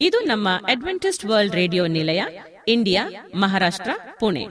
ಇದು ನಮ್ಮ adventist world radio ನಿಲಯ ಇಂಡಿಯಾ ಮಹಾರಾಷ್ಟ್ರ ಪುಣೆ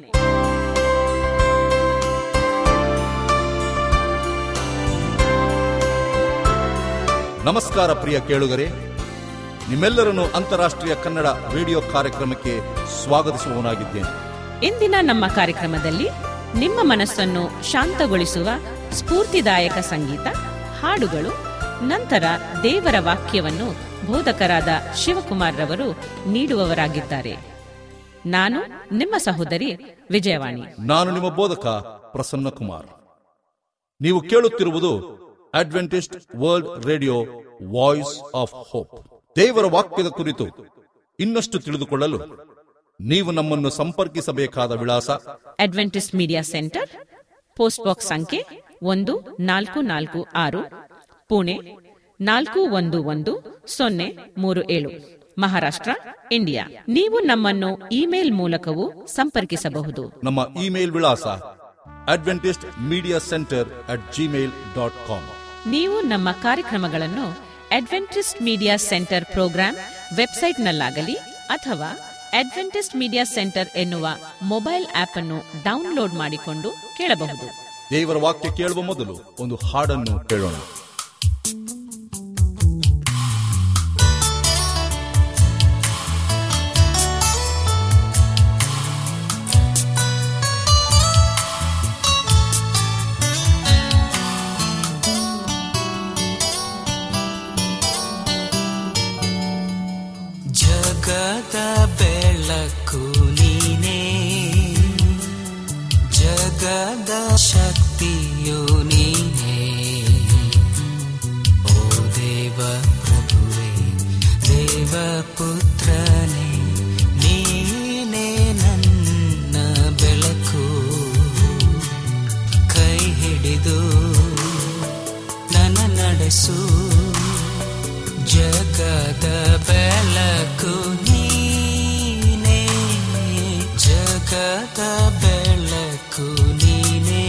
ನಮಸ್ಕಾರ ಪ್ರಿಯ ಕೇಳುಗರೆ ನಿಮ್ಮೆಲ್ಲರನ್ನು ಅಂತಾರಾಷ್ಟ್ರೀಯ ಕನ್ನಡ ರೇಡಿಯೋ ಕಾರ್ಯಕ್ರಮಕ್ಕೆ ಸ್ವಾಗತಿಸುವವನಾಗಿದ್ದೇನೆ ಇಂದಿನ ನಮ್ಮ ಕಾರ್ಯಕ್ರಮದಲ್ಲಿ ನಿಮ್ಮ ಮನಸ್ಸನ್ನು ಶಾಂತಗೊಳಿಸುವ ಸ್ಫೂರ್ತಿದಾಯಕ ಸಂಗೀತ ಹಾಡುಗಳು ನಂತರ ದೇವರ ವಾಕ್ಯವನ್ನು ಬೋಧಕರಾದ ಶಿವಕುಮಾರ್ ರವರು ನೀಡುವವರಾಗಿದ್ದಾರೆ ನಾನು ನಿಮ್ಮ ಸಹೋದರಿ ವಿಜಯವಾಣಿ ನಾನು ನಿಮ್ಮ ಬೋಧಕ ಪ್ರಸನ್ನ ಕುಮಾರ್ ನೀವು ಕೇಳುತ್ತಿರುವುದು Adventist world Radio Voice of Hope ದೇವರ ವಾಕ್ಯದ ಕುರಿತು ಇನ್ನಷ್ಟು ತಿಳಿದುಕೊಳ್ಳಲು ನೀವು ನಮ್ಮನ್ನು ಸಂಪರ್ಕಿಸಬೇಕಾದ ವಿಳಾಸ Adventist Media Center post box ಸಂಖ್ಯೆ ಒಂದು ನಾಲ್ಕು ನಾಲ್ಕು ಆರು ಪುಣೆ ನಾಲ್ಕು ಒಂದು ಒಂದು ಸೊನ್ನೆ ಮೂರು ಏಳು ಮಹಾರಾಷ್ಟ್ರ ಇಂಡಿಯಾ ನೀವು ನಮ್ಮನ್ನು ಇಮೇಲ್ ಮೂಲಕವೂ ಸಂಪರ್ಕಿಸಬಹುದು ನಮ್ಮ ಇಮೇಲ್ ವಿಳಾಸ Adventist Media Center at Gmail dot com ನೀವು ನಮ್ಮ ಕಾರ್ಯಕ್ರಮಗಳನ್ನು ಅಡ್ವೆಂಟಿಸ್ಟ್ ಮೀಡಿಯಾ ಸೆಂಟರ್ ಪ್ರೋಗ್ರಾಂ ವೆಬ್ಸೈಟ್ನಲ್ಲಾಗಲಿ ಅಥವಾ ಅಡ್ವೆಂಟಿಸ್ಟ್ ಮೀಡಿಯಾ ಸೆಂಟರ್ ಎನ್ನುವ ಮೊಬೈಲ್ ಆಪ್ ಅನ್ನು ಡೌನ್ಲೋಡ್ ಮಾಡಿಕೊಂಡು ಕೇಳಬಹುದು ದೇವರ ವಾಕ್ಯ ಕೇಳುವ ಮೊದಲು ಒಂದು ಹಾಡನ್ನು ಕೇಳೋಣ ಜಗದ ಬೆಳಕು ನೀನೇ ಜಗದ ಶಕ್ತಿಯು ನೀನೇ ಓ ದೇವ ಪ್ರಭುವೆ ದೇವ ಪುತ್ರನೇ ನೀನೇ ನನ್ನ ಬೆಳಕು ಕೈ ಹಿಡಿದು ನನ್ನ ನಡೆಸು ಜಗದ ಬೆಳಕು ನೀನೇ ಜಗದ ಬೆಳಕು ನೀನೇ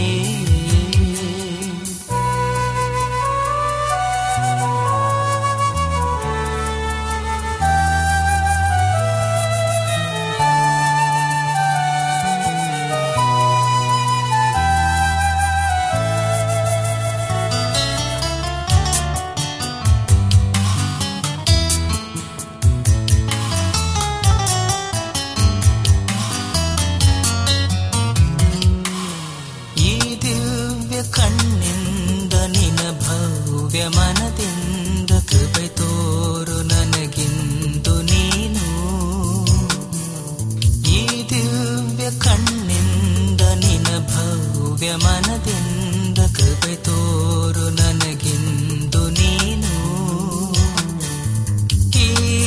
ಈ ದಿವ್ಯ ಕಣ್ಣಿಂದ ನಿನ ಭವ್ಯ ಮನದಿಂದ ಕೃಪೆ ತೋರು ನನಗಿಂದು ನೀನು ಈ ದಿವ್ಯ ಕಣ್ಣಿಂದ ನಿನ ಭವ್ಯ ಮನದಿಂದ ಕೃಪೆ ತೋರು ನನಗಿಂದು ನೀನು ಈ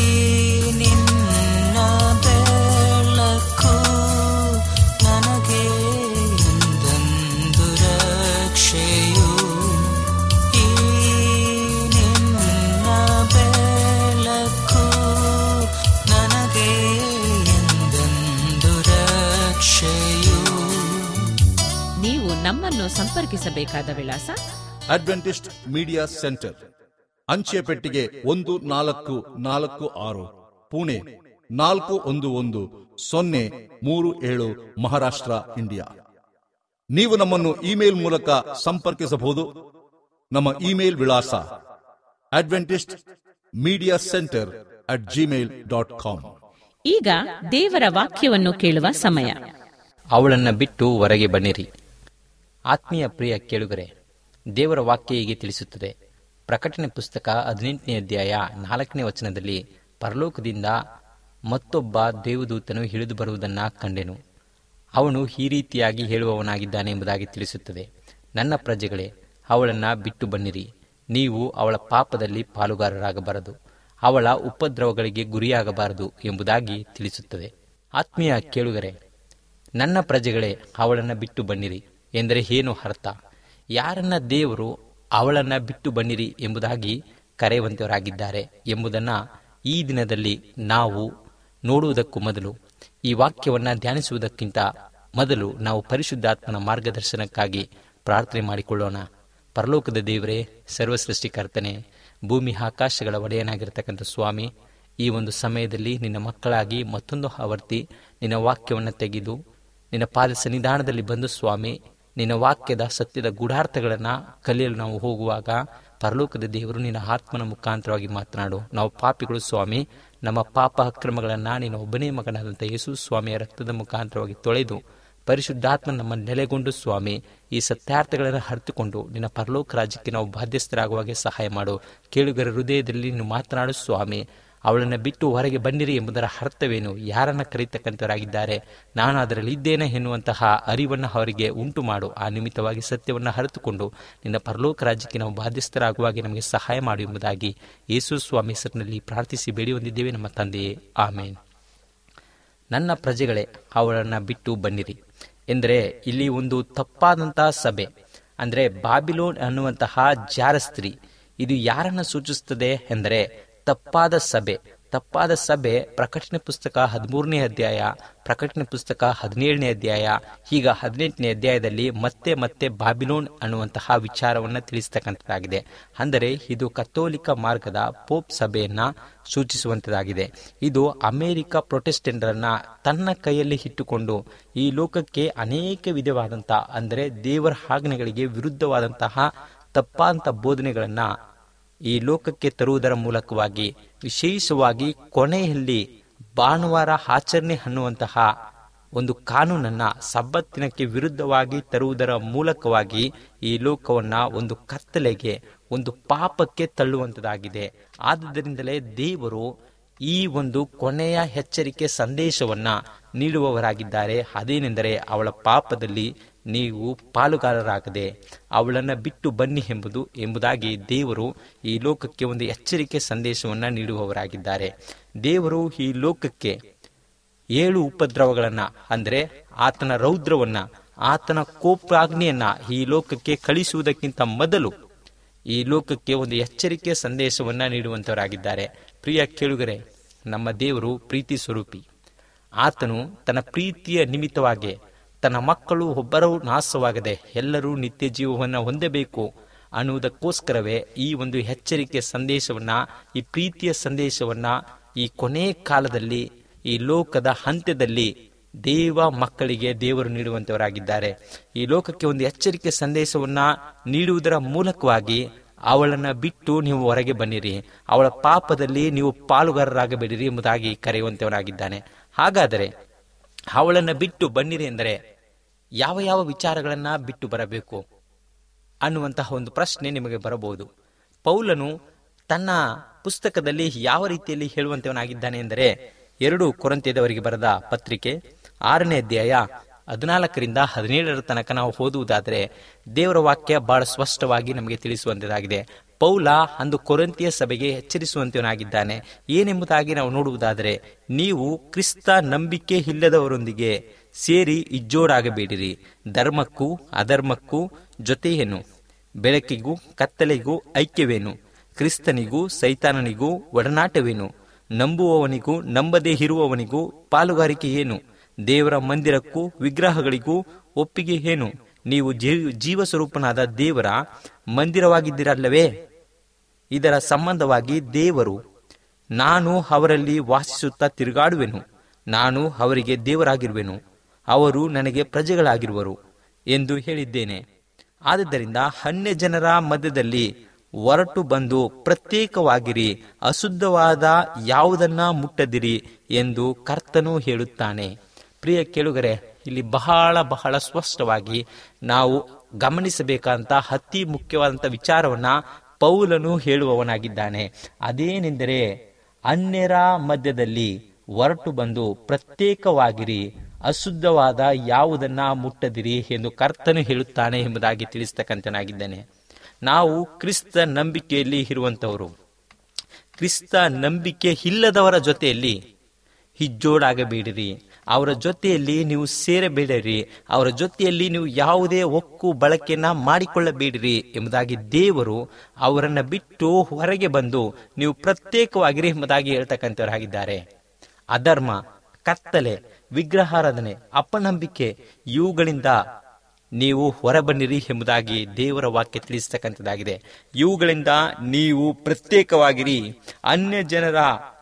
ನಿನ್ನ ಬೆಳಕು ನನಗೆ ಎಂದೆಂದು ರಕ್ಷೆಯು ಈ ನಿನ್ನ ಬೆಳಕು ನನಗೆ ಎಂದೆಂದು ರಕ್ಷೆಯು ನೀವು ನಮ್ಮನ್ನು ಸಂಪರ್ಕಿಸಬೇಕಾದ ವಿಳಾಸ ಅಡ್ವೆಂಟಿಸ್ಟ್ ಮೀಡಿಯಾ ಸೆಂಟರ್ ಅಂಚೆ ಪೆಟ್ಟಿಗೆ ಒಂದು ನಾಲ್ಕು ನಾಲ್ಕು ಆರು ಪುಣೆ ನಾಲ್ಕು ಒಂದು ಒಂದು ಸೊನ್ನೆ ಮೂರು ಏಳು ಮಹಾರಾಷ್ಟ್ರ ಇಂಡಿಯಾ ನೀವು ನಮ್ಮನ್ನು ಇಮೇಲ್ ಮೂಲಕ ಸಂಪರ್ಕಿಸಬಹುದು ನಮ್ಮ ಇಮೇಲ್ ವಿಳಾಸ Adventist Media Center at Gmail dot com ಈಗ ದೇವರ ವಾಕ್ಯವನ್ನು ಕೇಳುವ ಸಮಯ ಅವಳನ್ನು ಬಿಟ್ಟು ಹೊರಗೆ ಬನ್ನಿರಿ ಆತ್ಮೀಯ ಪ್ರಿಯ ಕೇಳುಗರೆ ದೇವರ ವಾಕ್ಯ ಹೀಗೆ ತಿಳಿಸುತ್ತದೆ ಪ್ರಕಟಣೆ ಪುಸ್ತಕ ಹದಿನೆಂಟನೇ ಅಧ್ಯಾಯ ನಾಲ್ಕನೇ ವಚನದಲ್ಲಿ ಪರಲೋಕದಿಂದ ಮತ್ತೊಬ್ಬ ದೇವದೂತನು ಇಳಿದು ಬರುವುದನ್ನು ಕಂಡೆನು ಅವನು ಈ ರೀತಿಯಾಗಿ ಹೇಳುವವನಾಗಿದ್ದಾನೆ ಎಂಬುದಾಗಿ ತಿಳಿಸುತ್ತದೆ ನನ್ನ ಪ್ರಜೆಗಳೇ ಅವಳನ್ನು ಬಿಟ್ಟು ಬನ್ನಿರಿ ನೀವು ಅವಳ ಪಾಪದಲ್ಲಿ ಪಾಲುಗಾರರಾಗಬಾರದು ಅವಳ ಉಪದ್ರವಗಳಿಗೆ ಗುರಿಯಾಗಬಾರದು ಎಂಬುದಾಗಿ ತಿಳಿಸುತ್ತದೆ ಆತ್ಮೀಯ ಕೇಳುಗರೆ ನನ್ನ ಪ್ರಜೆಗಳೇ ಅವಳನ್ನು ಬಿಟ್ಟು ಬನ್ನಿರಿ ಎಂದರೆ ಏನು ಅರ್ಥ ಯಾರನ್ನ ದೇವರು ಅವಳನ್ನ ಬಿಟ್ಟು ಬನ್ನಿರಿ ಎಂಬುದಾಗಿ ಕರೆಯುವಂತವರಾಗಿದ್ದಾರೆ ಎಂಬುದನ್ನು ಈ ದಿನದಲ್ಲಿ ನಾವು ನೋಡುವುದಕ್ಕೂ ಮೊದಲು ಈ ವಾಕ್ಯವನ್ನು ಧ್ಯಾನಿಸುವುದಕ್ಕಿಂತ ಮೊದಲು ನಾವು ಪರಿಶುದ್ಧಾತ್ಮನ ಮಾರ್ಗದರ್ಶನಕ್ಕಾಗಿ ಪ್ರಾರ್ಥನೆ ಮಾಡಿಕೊಳ್ಳೋಣ ಪರಲೋಕದ ದೇವರೇ ಸರ್ವಸೃಷ್ಟಿಕರ್ತನೆ ಭೂಮಿ ಆಕಾಶಗಳ ಒಡೆಯನಾಗಿರ್ತಕ್ಕಂಥ ಸ್ವಾಮಿ ಈ ಒಂದು ಸಮಯದಲ್ಲಿ ನಿನ್ನ ಮಕ್ಕಳಾಗಿ ಮತ್ತೊಂದು ಆವರ್ತಿ ನಿನ್ನ ವಾಕ್ಯವನ್ನು ತೆಗೆದು ನಿನ್ನ ಪಾದ ಸನ್ನಿಧಾನದಲ್ಲಿ ಬಂದು ಸ್ವಾಮಿ ನಿನ್ನ ವಾಕ್ಯದ ಸತ್ಯದ ಗೂಢಾರ್ಥಗಳನ್ನು ಕಲಿಯಲು ನಾವು ಹೋಗುವಾಗ ಪರಲೋಕದ ದೇವರು ನಿನ್ನ ಆತ್ಮನ ಮುಖಾಂತರವಾಗಿ ಮಾತನಾಡು ನಾವು ಪಾಪಿಗಳು ಸ್ವಾಮಿ ನಮ್ಮ ಪಾಪ ಅಕ್ರಮಗಳನ್ನು ನಿನ್ನ ಒಬ್ಬನೇ ಮಗನಾದಂಥ ಯೇಸು ಸ್ವಾಮಿಯ ರಕ್ತದ ಮುಖಾಂತರವಾಗಿ ತೊಳೆದು ಪರಿಶುದ್ಧಾತ್ಮ ನಮ್ಮ ನೆಲೆಗೊಂಡು ಸ್ವಾಮಿ ಈ ಸತ್ಯಾರ್ಥಗಳನ್ನು ಅರಿತುಕೊಂಡು ನಿನ್ನ ಪರಲೋಕ ರಾಜ್ಯಕ್ಕೆ ನಾವು ಬಾಧ್ಯಸ್ಥರಾಗುವಾಗೆ ಸಹಾಯ ಮಾಡು ಕೇಳುಗರ ಹೃದಯದಲ್ಲಿ ನೀನು ಮಾತನಾಡು ಸ್ವಾಮಿ ಅವಳನ್ನು ಬಿಟ್ಟು ಹೊರಗೆ ಬನ್ನಿರಿ ಎಂಬುದರ ಅರ್ಥವೇನು ಯಾರನ್ನ ಕರೀತಕ್ಕಂಥವರಾಗಿದ್ದಾರೆ ನಾನು ಅದರಲ್ಲಿ ಇದ್ದೇನೆ ಎನ್ನುವಂತಹ ಅರಿವನ್ನು ಅವರಿಗೆ ಉಂಟು ಮಾಡು ಆ ನಿಮಿತ್ತವಾಗಿ ಸತ್ಯವನ್ನು ಅರಿತುಕೊಂಡು ನಿನ್ನ ಪರಲೋಕ ರಾಜ್ಯಕ್ಕೆ ನಾವು ಬಾಧ್ಯಸ್ಥರಾಗುವಾಗೆ ನಮಗೆ ಸಹಾಯ ಮಾಡು ಎಂಬುದಾಗಿ ಯೇಸು ಸ್ವಾಮಿ ಹೆಸರಿನಲ್ಲಿ ಪ್ರಾರ್ಥಿಸಿ ಬೇಡಿ ಹೊಂದಿದ್ದೇವೆ ನಮ್ಮ ತಂದೆಯೇ ಆಮೇನ್ ನನ್ನ ಪ್ರಜೆಗಳೇ ಅವಳನ್ನು ಬಿಟ್ಟು ಬನ್ನಿರಿ ಎಂದರೆ ಇಲ್ಲಿ ಒಂದು ತಪ್ಪಾದಂತಹ ಸಭೆ ಅಂದರೆ ಬಾಬಿಲೋನ್ ಅನ್ನುವಂತಹ ಜಾರಸ್ತ್ರೀ ಇದು ಯಾರನ್ನ ಸೂಚಿಸುತ್ತದೆ ಎಂದರೆ ತಪ್ಪಾದ ಸಭೆ ತಪ್ಪಾದ ಸಭೆ ಪ್ರಕಟಣೆ ಪುಸ್ತಕ ಹದಿಮೂರನೇ ಅಧ್ಯಾಯ ಪ್ರಕಟಣೆ ಪುಸ್ತಕ ಹದಿನೇಳನೇ ಅಧ್ಯಾಯ ಈಗ ಹದಿನೆಂಟನೇ ಅಧ್ಯಾಯದಲ್ಲಿ ಮತ್ತೆ ಮತ್ತೆ ಬಾಬಿಲೋನ್ ಅನ್ನುವಂತಹ ವಿಚಾರವನ್ನು ತಿಳಿಸ್ತಕ್ಕಂಥದ್ದಾಗಿದೆ ಅಂದರೆ ಇದು ಕಥೋಲಿಕ ಮಾರ್ಗದ ಪೋಪ್ ಸಭೆಯನ್ನ ಸೂಚಿಸುವಂತದಾಗಿದೆ ಇದು ಅಮೆರಿಕ ಪ್ರೊಟೆಸ್ಟೆಂಟರನ್ನ ತನ್ನ ಕೈಯಲ್ಲಿ ಇಟ್ಟುಕೊಂಡು ಈ ಲೋಕಕ್ಕೆ ಅನೇಕ ವಿಧವಾದಂಥ ಅಂದರೆ ದೇವರ ಆಜ್ಞೆಗಳಿಗೆ ವಿರುದ್ಧವಾದಂತಹ ತಪ್ಪಾದಂಥ ಬೋಧನೆಗಳನ್ನು ಈ ಲೋಕಕ್ಕೆ ತರುವುದರ ಮೂಲಕವಾಗಿ ವಿಶೇಷವಾಗಿ ಕೊನೆಯಲ್ಲಿ ಭಾನುವಾರ ಆಚರಣೆ ಅನ್ನುವಂತಹ ಒಂದು ಕಾನೂನನ್ನ ಸಬ್ಬತ್ತಿನಕ್ಕೆ ವಿರುದ್ಧವಾಗಿ ತರುವುದರ ಮೂಲಕವಾಗಿ ಈ ಲೋಕವನ್ನ ಒಂದು ಕತ್ತಲೆಗೆ ಒಂದು ಪಾಪಕ್ಕೆ ತಳ್ಳುವಂತದಾಗಿದೆ ಆದುದರಿಂದಲೇ ದೇವರು ಈ ಒಂದು ಕೊನೆಯ ಎಚ್ಚರಿಕೆ ಸಂದೇಶವನ್ನ ನೀಡುವವರಾಗಿದ್ದಾರೆ ಅದೇನೆಂದರೆ ಅವಳ ಪಾಪದಲ್ಲಿ ನೀವು ಪಾಲುಗಾರರಾಗದೆ ಅವಳನ್ನು ಬಿಟ್ಟು ಬನ್ನಿ ಎಂಬುದು ಎಂಬುದಾಗಿ ದೇವರು ಈ ಲೋಕಕ್ಕೆ ಒಂದು ಎಚ್ಚರಿಕೆ ಸಂದೇಶವನ್ನು ನೀಡುವವರಾಗಿದ್ದಾರೆ ದೇವರು ಈ ಲೋಕಕ್ಕೆ ಏಳು ಉಪದ್ರವಗಳನ್ನ ಅಂದರೆ ಆತನ ರೌದ್ರವನ್ನ ಆತನ ಕೋಪಾಗ್ನಿಯನ್ನ ಈ ಲೋಕಕ್ಕೆ ಕಳಿಸುವುದಕ್ಕಿಂತ ಮೊದಲು ಈ ಲೋಕಕ್ಕೆ ಒಂದು ಎಚ್ಚರಿಕೆ ಸಂದೇಶವನ್ನ ನೀಡುವಂತವರಾಗಿದ್ದಾರೆ ಪ್ರಿಯ ಕೇಳುಗರೆ ನಮ್ಮ ದೇವರು ಪ್ರೀತಿ ಸ್ವರೂಪಿ ಆತನು ತನ್ನ ಪ್ರೀತಿಯ ನಿಮಿತ್ತವಾಗಿ ತನ್ನ ಮಕ್ಕಳು ಒಬ್ಬರೂ ನಾಶವಾಗದೆ ಎಲ್ಲರೂ ನಿತ್ಯ ಜೀವವನ್ನು ಹೊಂದಬೇಕು ಅನ್ನುವುದಕ್ಕೋಸ್ಕರವೇ ಈ ಒಂದು ಎಚ್ಚರಿಕೆ ಸಂದೇಶವನ್ನ ಈ ಪ್ರೀತಿಯ ಸಂದೇಶವನ್ನ ಈ ಕೊನೆ ಕಾಲದಲ್ಲಿ ಈ ಲೋಕದ ಅಂತ್ಯದಲ್ಲಿ ದೇವ ಮಕ್ಕಳಿಗೆ ದೇವರು ನೀಡುವಂತವರಾಗಿದ್ದಾರೆ ಈ ಲೋಕಕ್ಕೆ ಒಂದು ಎಚ್ಚರಿಕೆ ಸಂದೇಶವನ್ನ ನೀಡುವುದರ ಮೂಲಕವಾಗಿ ಅವಳನ್ನ ಬಿಟ್ಟು ನೀವು ಹೊರಗೆ ಬನ್ನಿರಿ ಅವಳ ಪಾಪದಲ್ಲಿ ನೀವು ಪಾಲುಗಾರರಾಗಬೇಡಿರಿ ಎಂಬುದಾಗಿ ಕರೆಯುವಂತವನಾಗಿದ್ದಾನೆ ಹಾಗಾದರೆ ಅವಳನ್ನು ಬಿಟ್ಟು ಬನ್ನಿರಿ ಎಂದರೆ ಯಾವ ಯಾವ ವಿಚಾರಗಳನ್ನ ಬಿಟ್ಟು ಬರಬೇಕು ಅನ್ನುವಂತಹ ಒಂದು ಪ್ರಶ್ನೆ ನಿಮಗೆ ಬರಬಹುದು ಪೌಲನು ತನ್ನ ಪುಸ್ತಕದಲ್ಲಿ ಯಾವ ರೀತಿಯಲ್ಲಿ ಹೇಳುವಂತವನಾಗಿದ್ದಾನೆ ಎಂದರೆ ಎರಡು ಕೊರಂತಿಯದವರಿಗೆ ಬರೆದ ಪತ್ರಿಕೆ ಆರನೇ ಅಧ್ಯಾಯ ಹದಿನಾಲ್ಕರಿಂದ ಹದಿನೇಳರ ತನಕ ನಾವು ಓದುವುದಾದರೆ ದೇವರ ವಾಕ್ಯ ಬಹಳ ಸ್ಪಷ್ಟವಾಗಿ ನಮಗೆ ತಿಳಿಸುವಂತದಾಗಿದೆ ಪೌಲ ಅಂದು ಕೊರಂತಿಯ ಸಭೆಗೆ ಎಚ್ಚರಿಸುವಂತವನಾಗಿದ್ದಾನೆ ಏನೆಂಬುದಾಗಿ ನಾವು ನೋಡುವುದಾದರೆ ನೀವು ಕ್ರಿಸ್ತ ನಂಬಿಕೆ ಇಲ್ಲದವರೊಂದಿಗೆ ಸೇರಿ ಇಜ್ಜೋಡಾಗಬೇಡಿರಿ ಧರ್ಮಕ್ಕೂ ಅಧರ್ಮಕ್ಕೂ ಜೊತೆಯೇನು ಬೆಳಕಿಗೂ ಕತ್ತಲೆಗೂ ಐಕ್ಯವೇನು ಕ್ರಿಸ್ತನಿಗೂ ಸೈತಾನನಿಗೂ ಒಡನಾಟವೇನು ನಂಬುವವನಿಗೂ ನಂಬದೇ ಇರುವವನಿಗೂ ಪಾಲುಗಾರಿಕೆ ಏನು ದೇವರ ಮಂದಿರಕ್ಕೂ ವಿಗ್ರಹಗಳಿಗೂ ಒಪ್ಪಿಗೆ ಏನು ನೀವು ಜೀವ ಸ್ವರೂಪನಾದ ದೇವರ ಮಂದಿರವಾಗಿದ್ದಿರಲ್ಲವೇ ಇದರ ಸಂಬಂಧವಾಗಿ ದೇವರು ನಾನು ಅವರಲ್ಲಿ ವಾಸಿಸುತ್ತಾ ತಿರುಗಾಡುವೆನು ನಾನು ಅವರಿಗೆ ದೇವರಾಗಿರುವೆನು ಅವರು ನನಗೆ ಪ್ರಜೆಗಳಾಗಿರುವರು ಎಂದು ಹೇಳಿದ್ದೇನೆ ಆದ್ದರಿಂದ ಅನ್ಯ ಜನರ ಮಧ್ಯದಲ್ಲಿ ಹೊರಟು ಬಂದು ಪ್ರತ್ಯೇಕವಾಗಿರಿ ಅಶುದ್ಧವಾದ ಯಾವುದನ್ನ ಮುಟ್ಟದಿರಿ ಎಂದು ಕರ್ತನು ಹೇಳುತ್ತಾನೆ ಪ್ರಿಯ ಕೇಳುಗರೆ ಇಲ್ಲಿ ಬಹಳ ಬಹಳ ಸ್ಪಷ್ಟವಾಗಿ ನಾವು ಗಮನಿಸಬೇಕಂತ ಅತಿ ಮುಖ್ಯವಾದಂಥ ವಿಚಾರವನ್ನ ಪೌಲನು ಹೇಳುವವನಾಗಿದ್ದಾನೆ ಅದೇನೆಂದರೆ ಅನ್ಯರ ಮಧ್ಯದಲ್ಲಿ ಹೊರಟು ಬಂದು ಪ್ರತ್ಯೇಕವಾಗಿರಿ ಅಶುದ್ಧವಾದ ಯಾವುದನ್ನ ಮುಟ್ಟದಿರಿ ಎಂದು ಕರ್ತನು ಹೇಳುತ್ತಾನೆ ಎಂಬುದಾಗಿ ತಿಳಿಸ್ತಕ್ಕಂಥನಾಗಿದ್ದಾನೆ ನಾವು ಕ್ರಿಸ್ತ ನಂಬಿಕೆಯಲ್ಲಿ ಇರುವಂತವರು ಕ್ರಿಸ್ತ ನಂಬಿಕೆ ಇಲ್ಲದವರ ಜೊತೆಯಲ್ಲಿ ಹಿಜ್ಜೋಡಾಗಬೇಡಿರಿ ಅವರ ಜೊತೆಯಲ್ಲಿ ನೀವು ಸೇರಬೇಡಿರಿ ಅವರ ಜೊತೆಯಲ್ಲಿ ನೀವು ಯಾವುದೇ ಒಕ್ಕು ಬಳಕೆಯನ್ನ ಮಾಡಿಕೊಳ್ಳಬೇಡಿರಿ ಎಂಬುದಾಗಿ ದೇವರು ಅವರನ್ನ ಬಿಟ್ಟು ಹೊರಗೆ ಬಂದು ನೀವು ಪ್ರತ್ಯೇಕವಾಗಿರಿ ಎಂಬುದಾಗಿ ಹೇಳ್ತಕ್ಕಂಥವರಾಗಿದ್ದಾರೆ ಅಧರ್ಮ ಕತ್ತಲೆ ವಿಗ್ರಹಾರಾಧನೆ ಅಪನಂಬಿಕೆ ಇವುಗಳಿಂದ ನೀವು ಹೊರಬನ್ನಿರಿ ಎಂಬುದಾಗಿ ದೇವರ ವಾಕ್ಯ ತಿಳಿಸ್ತಕ್ಕಂಥದ್ದಾಗಿದೆ ಇವುಗಳಿಂದ ನೀವು ಪ್ರತ್ಯೇಕವಾಗಿರಿ ಅನ್ಯ ಜನರ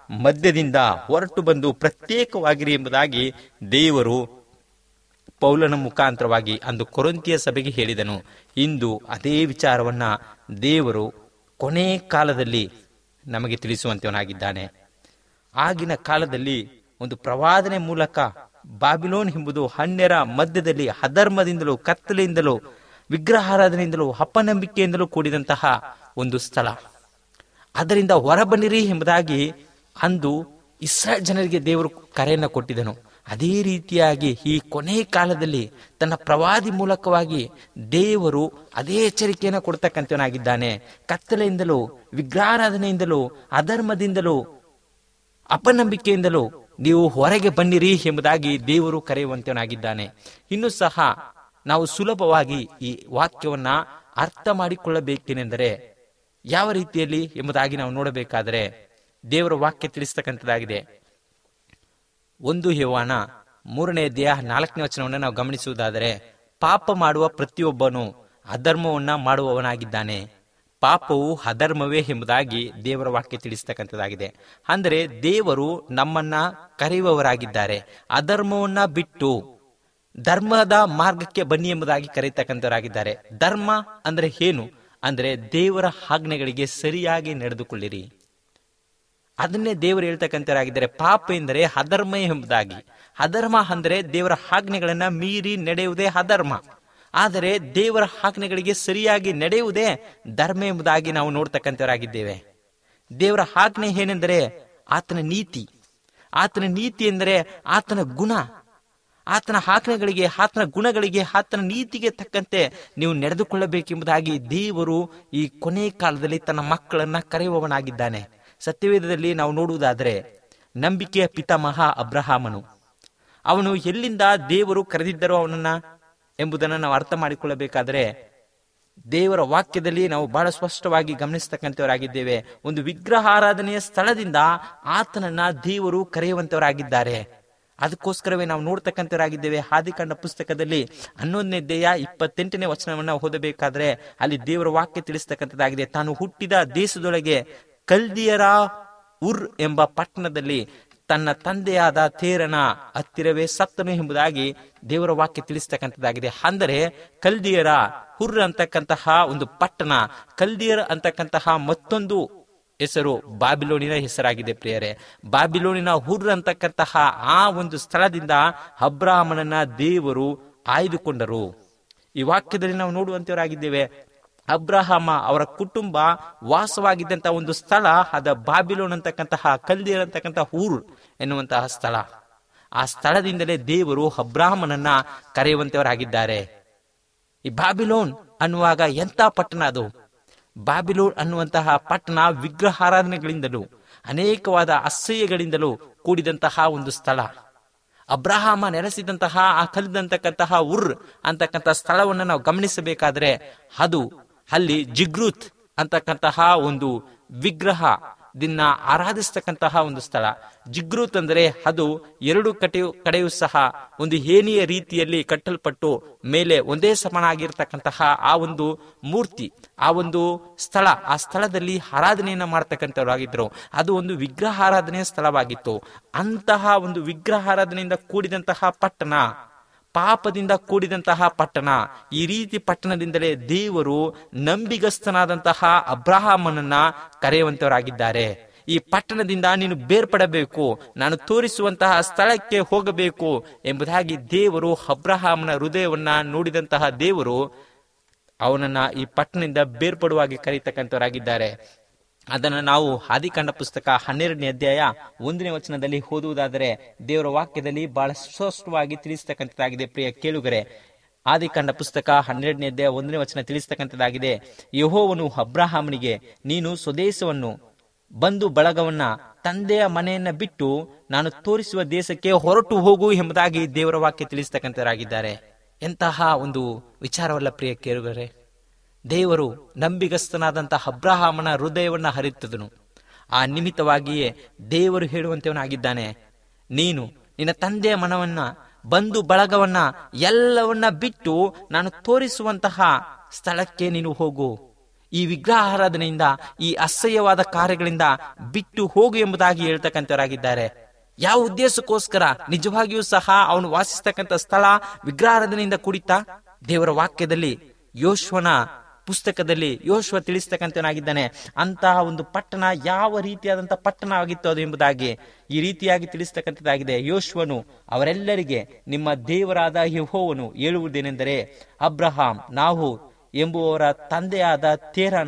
ಮಧ್ಯದಿಂದ ಹೊರಟು ಬಂದು ಪ್ರತ್ಯೇಕವಾಗಿರಿ ಎಂಬುದಾಗಿ ದೇವರು ಪೌಲನ ಮುಖಾಂತರವಾಗಿ ಅಂದು ಕೊರಂತಿಯ ಸಭೆಗೆ ಹೇಳಿದನು ಇಂದು ಅದೇ ವಿಚಾರವನ್ನ ದೇವರು ಕೊನೆ ಕಾಲದಲ್ಲಿ ನಮಗೆ ತಿಳಿಸುವಂತವನಾಗಿದ್ದಾನೆ ಆಗಿನ ಕಾಲದಲ್ಲಿ ಒಂದು ಪ್ರವಾದನೆ ಮೂಲಕ ಬಾಬಿಲೋನ್ ಎಂಬುದು ಹಣ್ಯರ ಮಧ್ಯದಲ್ಲಿ ಅಧರ್ಮದಿಂದಲೂ ಕತ್ತಲೆಯಿಂದಲೂ ವಿಗ್ರಹಾರಾಧನೆಯಿಂದಲೂ ಅಪನಂಬಿಕೆಯಿಂದಲೂ ಕೂಡಿದಂತಹ ಒಂದು ಸ್ಥಳ ಅದರಿಂದ ಹೊರಬನ್ನಿರಿ ಎಂಬುದಾಗಿ ಅಂದು ಇಸ್ರಾಯೇಲ್ ಜನರಿಗೆ ದೇವರು ಕರೆಯನ್ನು ಕೊಟ್ಟಿದ್ದನು ಅದೇ ರೀತಿಯಾಗಿ ಈ ಕೊನೆ ಕಾಲದಲ್ಲಿ ತನ್ನ ಪ್ರವಾದಿ ಮೂಲಕವಾಗಿ ದೇವರು ಅದೇ ಎಚ್ಚರಿಕೆಯನ್ನು ಕೊಡ್ತಕ್ಕಂಥವನಾಗಿದ್ದಾನೆ ಕತ್ತಲೆಯಿಂದಲೂ ವಿಗ್ರಹಾರಾಧನೆಯಿಂದಲೂ ಅಧರ್ಮದಿಂದಲೂ ಅಪನಂಬಿಕೆಯಿಂದಲೂ ನೀವು ಹೊರಗೆ ಬನ್ನಿರಿ ಎಂಬುದಾಗಿ ದೇವರು ಕರೆಯುವಂತವನಾಗಿದ್ದಾನೆ ಇನ್ನು ಸಹ ನಾವು ಸುಲಭವಾಗಿ ಈ ವಾಕ್ಯವನ್ನ ಅರ್ಥ ಮಾಡಿಕೊಳ್ಳಬೇಕೇನೆಂದರೆ ಯಾವ ರೀತಿಯಲ್ಲಿ ಎಂಬುದಾಗಿ ನಾವು ನೋಡಬೇಕಾದರೆ ದೇವರ ವಾಕ್ಯ ತಿಳಿಸ್ತಕ್ಕಂಥದ್ದಾಗಿದೆ ಒಂದು ಯವಾನ ಮೂರನೇ ದೇಹ ನಾಲ್ಕನೇ ವಚನವನ್ನು ನಾವು ಗಮನಿಸುವುದಾದರೆ ಪಾಪ ಮಾಡುವ ಪ್ರತಿಯೊಬ್ಬನು ಅಧರ್ಮವನ್ನ ಮಾಡುವವನಾಗಿದ್ದಾನೆ ಪಾಪವು ಅಧರ್ಮವೇ ಎಂಬುದಾಗಿ ದೇವರ ವಾಕ್ಯ ತಿಳಿಸ್ತಕ್ಕಂಥದ್ದಾಗಿದೆ ಅಂದರೆ ದೇವರು ನಮ್ಮನ್ನ ಕರೆಯುವವರಾಗಿದ್ದಾರೆ ಅಧರ್ಮವನ್ನ ಬಿಟ್ಟು ಧರ್ಮದ ಮಾರ್ಗಕ್ಕೆ ಬನ್ನಿ ಎಂಬುದಾಗಿ ಕರೆಯತಕ್ಕಂಥವರಾಗಿದ್ದಾರೆ ಧರ್ಮ ಅಂದ್ರೆ ಏನು ಅಂದ್ರೆ ದೇವರ ಆಜ್ಞೆಗಳಿಗೆ ಸರಿಯಾಗಿ ನಡೆದುಕೊಳ್ಳಿರಿ ಅದನ್ನೇ ದೇವರು ಹೇಳ್ತಕ್ಕಂಥವರಾಗಿದ್ದಾರೆ ಪಾಪ ಎಂದರೆ ಅಧರ್ಮ ಎಂಬುದಾಗಿ ಅಧರ್ಮ ಅಂದರೆ ದೇವರ ಆಜ್ಞೆಗಳನ್ನ ಮೀರಿ ನಡೆಯುವುದೇ ಅಧರ್ಮ ಆದರೆ ದೇವರ ಆಜ್ಞೆಗಳಿಗೆ ಸರಿಯಾಗಿ ನಡೆಯುವುದೇ ಧರ್ಮ ಎಂಬುದಾಗಿ ನಾವು ನೋಡ್ತಕ್ಕಂಥವರಾಗಿದ್ದೇವೆ ದೇವರ ಆಜ್ಞೆ ಏನೆಂದರೆ ಆತನ ನೀತಿ ಆತನ ನೀತಿ ಎಂದರೆ ಆತನ ಗುಣ ಆತನ ಆಜ್ಞೆಗಳಿಗೆ ಆತನ ಗುಣಗಳಿಗೆ ಆತನ ನೀತಿಗೆ ತಕ್ಕಂತೆ ನೀವು ನಡೆದುಕೊಳ್ಳಬೇಕೆಂಬುದಾಗಿ ದೇವರು ಈ ಕೊನೆ ಕಾಲದಲ್ಲಿ ತನ್ನ ಮಕ್ಕಳನ್ನ ಕರೆಯುವವನಾಗಿದ್ದಾನೆ ಸತ್ಯವೇದದಲ್ಲಿ ನಾವು ನೋಡುವುದಾದರೆ ನಂಬಿಕೆಯ ಪಿತಾಮಹ ಅಬ್ರಹಾಮನು ಅವನು ಎಲ್ಲಿಂದ ದೇವರು ಕರೆದಿದ್ದರೋ ಅವನನ್ನ ಎಂಬುದನ್ನು ನಾವು ಅರ್ಥ ಮಾಡಿಕೊಳ್ಳಬೇಕಾದರೆ ದೇವರ ವಾಕ್ಯದಲ್ಲಿ ನಾವು ಬಹಳ ಸ್ಪಷ್ಟವಾಗಿ ಗಮನಿಸ್ತಕ್ಕಂಥವರಾಗಿದ್ದೇವೆ ಒಂದು ವಿಗ್ರಹಾರಾಧನೆಯ ಸ್ಥಳದಿಂದ ಆತನನ್ನ ದೇವರು ಕರೆಯುವಂತವರಾಗಿದ್ದಾರೆ ಅದಕ್ಕೋಸ್ಕರವೇ ನಾವು ನೋಡ್ತಕ್ಕಂಥವರಾಗಿದ್ದೇವೆ ಆದಿಕಾಂಡ ಪುಸ್ತಕದಲ್ಲಿ ಹನ್ನೊಂದನೇ ದೇಯ ಇಪ್ಪತ್ತೆಂಟನೇ ವಚನವನ್ನ ಓದಬೇಕಾದ್ರೆ ಅಲ್ಲಿ ದೇವರ ವಾಕ್ಯ ತಿಳಿಸ್ತಕ್ಕಂಥದ್ದಾಗಿದೆ ತಾನು ಹುಟ್ಟಿದ ದೇಶದೊಳಗೆ ಕಲ್ದಿಯರ ಉರ್ ಎಂಬ ಪಟ್ಟಣದಲ್ಲಿ ತನ್ನ ತಂದೆಯಾದ ತೇರನ ಹತ್ತಿರವೇ ಸತ್ತನು ಎಂಬುದಾಗಿ ದೇವರ ವಾಕ್ಯ ತಿಳಿಸ್ತಕ್ಕಂಥದ್ದಾಗಿದೆ ಅಂದರೆ ಕಲ್ದಿಯರ ಹುರ್ ಅಂತಕ್ಕಂತಹ ಒಂದು ಪಟ್ಟಣ ಕಲ್ದಿಯರ್ ಅಂತಕ್ಕಂತಹ ಮತ್ತೊಂದು ಹೆಸರು ಬಾಬಿಲೋನಿನ ಹೆಸರಾಗಿದೆ ಪ್ರಿಯರೇ ಬಾಬಿಲೋನಿನ ಹುರ್ ಅಂತಕ್ಕಂತಹ ಆ ಒಂದು ಸ್ಥಳದಿಂದ ಅಬ್ರಾಹ್ಮಣನ ದೇವರು ಆಯ್ದುಕೊಂಡರು ಈ ವಾಕ್ಯದಲ್ಲಿ ನಾವು ನೋಡುವಂತವರಾಗಿದ್ದೇವೆ ಅಬ್ರಹಾಮ ಅವರ ಕುಟುಂಬ ವಾಸವಾಗಿದ್ದಂತಹ ಒಂದು ಸ್ಥಳ ಅದ ಬಾಬಿಲೋನ್ ಅಂತಕ್ಕಂತಹ ಕಲ್ದಿಯರ್ ಅಂತಕ್ಕಂತಹ ಊರು ಎನ್ನುವಂತಹ ಸ್ಥಳ ಆ ಸ್ಥಳದಿಂದಲೇ ದೇವರು ಅಬ್ರಾಹ್ಮನನ್ನ ಕರೆಯುವಂತವರಾಗಿದ್ದಾರೆ ಈ ಬಾಬಿಲೋನ್ ಅನ್ನುವಾಗ ಎಂತ ಪಟ್ಟಣ ಅದು ಬಾಬಿಲೋನ್ ಅನ್ನುವಂತಹ ಪಟ್ಟಣ ವಿಗ್ರಹಾರಾಧನೆಗಳಿಂದಲೂ ಅನೇಕವಾದ ಅಸಹ್ಯಗಳಿಂದಲೂ ಕೂಡಿದಂತಹ ಒಂದು ಸ್ಥಳ ಅಬ್ರಹಾಮ ನೆಲೆಸಿದಂತಹ ಆ ಕಲಿದಂತಕ್ಕಂತಹ ಉರ್ ಅಂತಕ್ಕಂಥ ಸ್ಥಳವನ್ನು ನಾವು ಗಮನಿಸಬೇಕಾದ್ರೆ ಅದು ಅಲ್ಲಿ ಜಿಗ್ರೂತ್ ಅಂತಕ್ಕಂತಹ ಒಂದು ವಿಗ್ರಹ ದಿನ ಆರಾಧಿಸ್ತಕ್ಕಂತಹ ಒಂದು ಸ್ಥಳ ಜಿಗ್ರೂತ್ ಅಂದರೆ ಅದು ಎರಡು ಕಡೆಯು ಕಡೆಯೂ ಸಹ ಒಂದು ಏಣಿಯ ರೀತಿಯಲ್ಲಿ ಕಟ್ಟಲ್ಪಟ್ಟು ಮೇಲೆ ಒಂದೇ ಸಮನಾಗಿರ್ತಕ್ಕಂತಹ ಆ ಒಂದು ಮೂರ್ತಿ ಆ ಒಂದು ಸ್ಥಳ ಆ ಸ್ಥಳದಲ್ಲಿ ಆರಾಧನೆಯನ್ನ ಮಾಡ್ತಕ್ಕಂಥವರಾಗಿದ್ರು ಅದು ಒಂದು ವಿಗ್ರಹಾರಾಧನೆಯ ಸ್ಥಳವಾಗಿತ್ತು ಅಂತಹ ಒಂದು ವಿಗ್ರಹಾರಾಧನೆಯಿಂದ ಕೂಡಿದಂತಹ ಪಟ್ಟಣ ಪಾಪದಿಂದ ಕೂಡಿದಂತಹ ಪಟ್ಟಣ ಈ ರೀತಿ ಪಟ್ಟಣದಿಂದಲೇ ದೇವರು ನಂಬಿಗಸ್ತನಾದಂತಹ ಅಬ್ರಹಾಮನನ್ನ ಕರೆಯುವಂತವರಾಗಿದ್ದಾರೆ ಈ ಪಟ್ಟಣದಿಂದ ನೀನು ಬೇರ್ಪಡಬೇಕು ನಾನು ತೋರಿಸುವಂತಹ ಸ್ಥಳಕ್ಕೆ ಹೋಗಬೇಕು ಎಂಬುದಾಗಿ ದೇವರು ಅಬ್ರಹಾಮನ ಹೃದಯವನ್ನ ನೋಡಿದಂತಹ ದೇವರು ಅವನನ್ನ ಈ ಪಟ್ಟಣದಿಂದ ಬೇರ್ಪಡುವಾಗಿ ಕರೀತಕ್ಕಂಥವರಾಗಿದ್ದಾರೆ ಅದನ್ನು ನಾವು ಆದಿಕಾಂಡ ಪುಸ್ತಕ ಹನ್ನೆರಡನೇ ಅಧ್ಯಾಯ ಒಂದನೇ ವಚನದಲ್ಲಿ ಓದುವುದಾದರೆ ದೇವರ ವಾಕ್ಯದಲ್ಲಿ ಬಹಳ ಸ್ಪಷ್ಟವಾಗಿ ತಿಳಿಸ್ತಕ್ಕಂಥದ್ದಾಗಿದೆ ಪ್ರಿಯ ಕೇಳುಗರೆ ಆದಿಕಾಂಡ ಪುಸ್ತಕ ಹನ್ನೆರಡನೇ ಅಧ್ಯಾಯ ಒಂದನೇ ವಚನ ತಿಳಿಸ್ತಕ್ಕಂಥದ್ದಾಗಿದೆ ಯಹೋವನು ಅಬ್ರಹಾಮನಿಗೆ ನೀನು ಸ್ವದೇಶವನ್ನು ಬಂದು ಬಳಗವನ್ನ ತಂದೆಯ ಮನೆಯನ್ನ ಬಿಟ್ಟು ನಾನು ತೋರಿಸುವ ದೇಶಕ್ಕೆ ಹೊರಟು ಹೋಗು ಎಂಬುದಾಗಿ ದೇವರ ವಾಕ್ಯ ತಿಳಿಸ್ತಕ್ಕಂಥರಾಗಿದ್ದಾರೆ ಎಂತಹ ಒಂದು ವಿಚಾರವಲ್ಲ ಪ್ರಿಯ ಕೇಳುಗರೆ ದೇವರು ನಂಬಿಗಸ್ತನಾದಂತಹ ಅಬ್ರಹಾಮನ ಹೃದಯವನ್ನ ಹರಿತದನು ಆ ನಿಮಿತ್ತವಾಗಿಯೇ ದೇವರು ಹೇಳುವಂತವನಾಗಿದ್ದಾನೆ ನೀನು ನಿನ್ನ ತಂದೆಯ ಮನವನ್ನ ಬಂದು ಬಳಗವನ್ನ ಎಲ್ಲವನ್ನ ಬಿಟ್ಟು ನಾನು ತೋರಿಸುವಂತಹ ಸ್ಥಳಕ್ಕೆ ನೀನು ಹೋಗು ಈ ವಿಗ್ರಹ ಆರಾಧನೆಯಿಂದ ಈ ಅಸಹ್ಯವಾದ ಕಾರ್ಯಗಳಿಂದ ಬಿಟ್ಟು ಹೋಗು ಎಂಬುದಾಗಿ ಹೇಳ್ತಕ್ಕಂಥವರಾಗಿದ್ದಾರೆ ಯಾವ ಉದ್ದೇಶಕ್ಕೋಸ್ಕರ ನಿಜವಾಗಿಯೂ ಸಹ ಅವನು ವಾಸಿಸ್ತಕ್ಕಂಥ ಸ್ಥಳ ವಿಗ್ರಹಾರಾಧನೆಯಿಂದ ಕುಡಿತಾ ದೇವರ ವಾಕ್ಯದಲ್ಲಿ ಯೋಶ್ವನ ಪುಸ್ತಕದಲ್ಲಿ ಯೋಶ್ವ ತಿಳಿಸ್ತಕ್ಕಂಥವನಾಗಿದ್ದಾನೆ ಅಂತಹ ಒಂದು ಪಟ್ಟಣ ಯಾವ ರೀತಿಯಾದಂತಹ ಪಟ್ಟಣ ಆಗಿತ್ತು ಅದು ಎಂಬುದಾಗಿ ಈ ರೀತಿಯಾಗಿ ತಿಳಿಸ್ತಕ್ಕಂಥದ್ದಾಗಿದೆ ಯೋಶ್ವನು ಅವರೆಲ್ಲರಿಗೆ ನಿಮ್ಮ ದೇವರಾದ ಯೆಹೋವನು ಹೇಳುವುದೇನೆಂದರೆ ಅಬ್ರಹಾಂ ನಾವು ಎಂಬುವವರ ತಂದೆಯಾದ ತೇರನ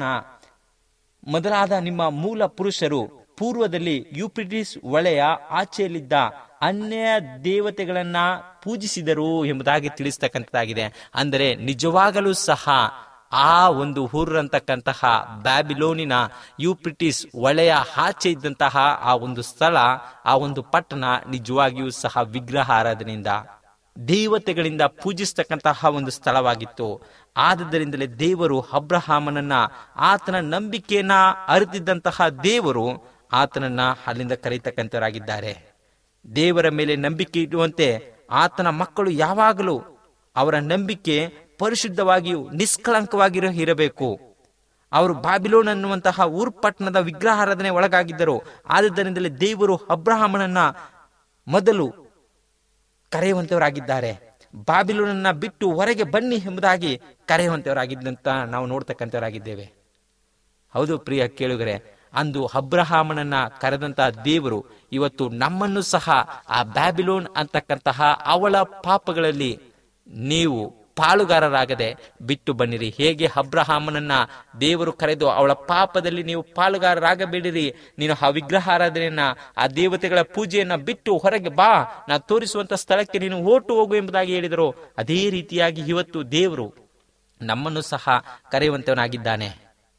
ಮೊದಲಾದ ನಿಮ್ಮ ಮೂಲ ಪುರುಷರು ಪೂರ್ವದಲ್ಲಿ ಯೂಪ್ರಿಟಿಸ್ ಹೊಳೆಯ ಆಚೆಯಲ್ಲಿದ್ದ ಅನ್ಯ ದೇವತೆಗಳನ್ನ ಪೂಜಿಸಿದರು ಎಂಬುದಾಗಿ ತಿಳಿಸ್ತಕ್ಕಂಥದ್ದಾಗಿದೆ ಅಂದರೆ ನಿಜವಾಗಲೂ ಸಹ ಆ ಒಂದು ಊರಂತಕ್ಕಂತಹ ಬ್ಯಾಬಿಲೋನಿನ ಯೂಪ್ರಿಟಿಸ್ ಹೊಳೆಯ ಆಚೆ ಇದ್ದಂತಹ ಆ ಒಂದು ಸ್ಥಳ ಆ ಒಂದು ಪಟ್ಟಣ ನಿಜವಾಗಿಯೂ ಸಹ ವಿಗ್ರಹ ಆರಾಧನೆಯಿಂದ ದೇವತೆಗಳಿಂದ ಪೂಜಿಸ್ತಕ್ಕಂತಹ ಒಂದು ಸ್ಥಳವಾಗಿತ್ತು ಆದ್ದರಿಂದಲೇ ದೇವರು ಅಬ್ರಹಾಮನನ್ನ ಆತನ ನಂಬಿಕೆಯನ್ನ ಅರಿತಿದ್ದಂತಹ ದೇವರು ಆತನನ್ನ ಅಲ್ಲಿಂದ ಕರೀತಕ್ಕಂಥವರಾಗಿದ್ದಾರೆ ದೇವರ ಮೇಲೆ ನಂಬಿಕೆ ಇಡುವಂತೆ ಆತನ ಮಕ್ಕಳು ಯಾವಾಗಲೂ ಅವರ ನಂಬಿಕೆ ಪರಿಶುದ್ಧವಾಗಿಯೂ ನಿಷ್ಕಳಂಕವಾಗಿರೋ ಇರಬೇಕು ಅವರು ಬಾಬಿಲೋನ್ ಅನ್ನುವಂತಹ ಊರ್ ಪಟ್ಟಣದ ವಿಗ್ರಹಾರಾಧನೆ ಒಳಗಾಗಿದ್ದರು ಆದ್ದರಿಂದಲೇ ದೇವರು ಅಬ್ರಹಾಮನನ್ನ ಮೊದಲು ಕರೆಯುವಂತವರಾಗಿದ್ದಾರೆ ಬಾಬಿಲೋನನ್ನ ಬಿಟ್ಟು ಹೊರಗೆ ಬನ್ನಿ ಎಂಬುದಾಗಿ ಕರೆಯುವಂತವರಾಗಿದ್ದಂತ ನಾವು ನೋಡ್ತಕ್ಕಂಥವರಾಗಿದ್ದೇವೆ ಹೌದು ಪ್ರಿಯ ಕೇಳುಗರೆ ಅಂದು ಅಬ್ರಹಾಮನನ್ನ ಕರೆದಂತಹ ದೇವರು ಇವತ್ತು ನಮ್ಮನ್ನು ಸಹ ಆ ಬ್ಯಾಬಿಲೋನ್ ಅಂತಕ್ಕಂತಹ ಅವಳ ಪಾಪಗಳಲ್ಲಿ ನೀವು ಪಾಲುಗಾರರಾಗದೆ ಬಿಟ್ಟು ಬನ್ನಿರಿ ಹೇಗೆ ಅಬ್ರಹಾಮನನ್ನ ದೇವರು ಕರೆದು ಅವಳ ಪಾಪದಲ್ಲಿ ನೀವು ಪಾಲುಗಾರರಾಗಬೇಡಿರಿ ನೀನು ಆ ವಿಗ್ರಹಾರಾಧನೆಯನ್ನ ಆ ದೇವತೆಗಳ ಪೂಜೆಯನ್ನ ಬಿಟ್ಟು ಹೊರಗೆ ಬಾ ನಾ ತೋರಿಸುವಂತ ಸ್ಥಳಕ್ಕೆ ನೀನು ಓಟು ಹೋಗು ಎಂಬುದಾಗಿ ಹೇಳಿದರು ಅದೇ ರೀತಿಯಾಗಿ ಇವತ್ತು ದೇವರು ನಮ್ಮನ್ನು ಸಹ ಕರೆಯುವಂತವನಾಗಿದ್ದಾನೆ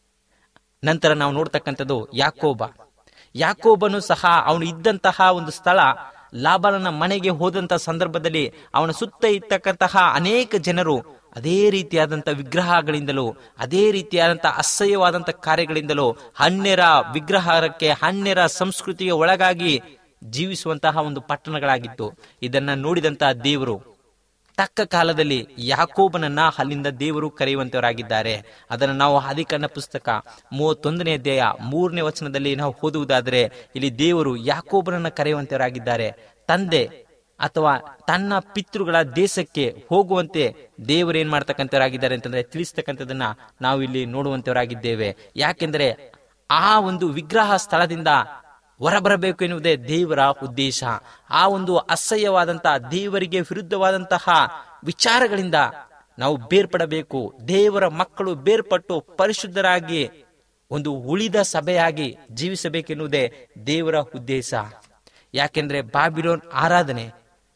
ನಂತರ ನಾವು ನೋಡ್ತಕ್ಕಂಥದ್ದು ಯಾಕೋಬ ಯಾಕೋಬನು ಸಹ ಅವನು ಇದ್ದಂತಹ ಒಂದು ಸ್ಥಳ ಲಾಬಾಲನ ಮನೆಗೆ ಹೋದಂತ ಸಂದರ್ಭದಲ್ಲಿ ಅವನ ಸುತ್ತ ಇರ್ತಕ್ಕಂತಹ ಅನೇಕ ಜನರು ಅದೇ ರೀತಿಯಾದಂಥ ವಿಗ್ರಹಗಳಿಂದಲೂ ಅದೇ ರೀತಿಯಾದಂಥ ಅಸಹ್ಯವಾದಂಥ ಕಾರ್ಯಗಳಿಂದಲೂ ಹನ್ನೆರ ವಿಗ್ರಹಕ್ಕೆ ಹನ್ನೆರ ಸಂಸ್ಕೃತಿಗೆ ಒಳಗಾಗಿ ಜೀವಿಸುವಂತಹ ಒಂದು ಪಟ್ಟಣಗಳಾಗಿತ್ತು ಇದನ್ನ ನೋಡಿದಂತಹ ದೇವರು ತಕ್ಕ ಕಾಲದಲ್ಲಿ ಯಾಕೋಬನನ್ನ ಅಲ್ಲಿಂದ ದೇವರು ಕರೆಯುವಂತವರಾಗಿದ್ದಾರೆ ಅದನ್ನು ನಾವು ಆದಿಕಣ್ಣ ಪುಸ್ತಕ ಮೂವತ್ತೊಂದನೇ ಅಧ್ಯಾಯ ಮೂರನೇ ವಚನದಲ್ಲಿ ನಾವು ಓದುವುದಾದರೆ ಇಲ್ಲಿ ದೇವರು ಯಾಕೋಬನನ್ನ ಕರೆಯುವಂತವರಾಗಿದ್ದಾರೆ ತಂದೆ ಅಥವಾ ತನ್ನ ಪಿತೃಗಳ ದೇಶಕ್ಕೆ ಹೋಗುವಂತೆ ದೇವರು ಏನ್ ಮಾಡ್ತಕ್ಕಂಥವರಾಗಿದ್ದಾರೆ ಅಂತಂದ್ರೆ ತಿಳಿಸ್ತಕ್ಕಂಥದನ್ನ ನಾವು ಇಲ್ಲಿ ನೋಡುವಂತವರಾಗಿದ್ದೇವೆ ಯಾಕೆಂದ್ರೆ ಆ ಒಂದು ವಿಗ್ರಹ ಸ್ಥಳದಿಂದ ಹೊರಬರಬೇಕು ಎನ್ನುವುದೇ ದೇವರ ಉದ್ದೇಶ ಆ ಒಂದು ಅಸಹ್ಯವಾದಂತಹ ದೇವರಿಗೆ ವಿರುದ್ಧವಾದಂತಹ ವಿಚಾರಗಳಿಂದ ನಾವು ಬೇರ್ಪಡಬೇಕು ದೇವರ ಮಕ್ಕಳು ಬೇರ್ಪಟ್ಟು ಪರಿಶುದ್ಧರಾಗಿ ಒಂದು ಉಳಿದ ಸಭೆಯಾಗಿ ಜೀವಿಸಬೇಕೆನ್ನುವುದೇ ದೇವರ ಉದ್ದೇಶ ಯಾಕೆಂದ್ರೆ ಬಾಬಿಲೋನ್ ಆರಾಧನೆ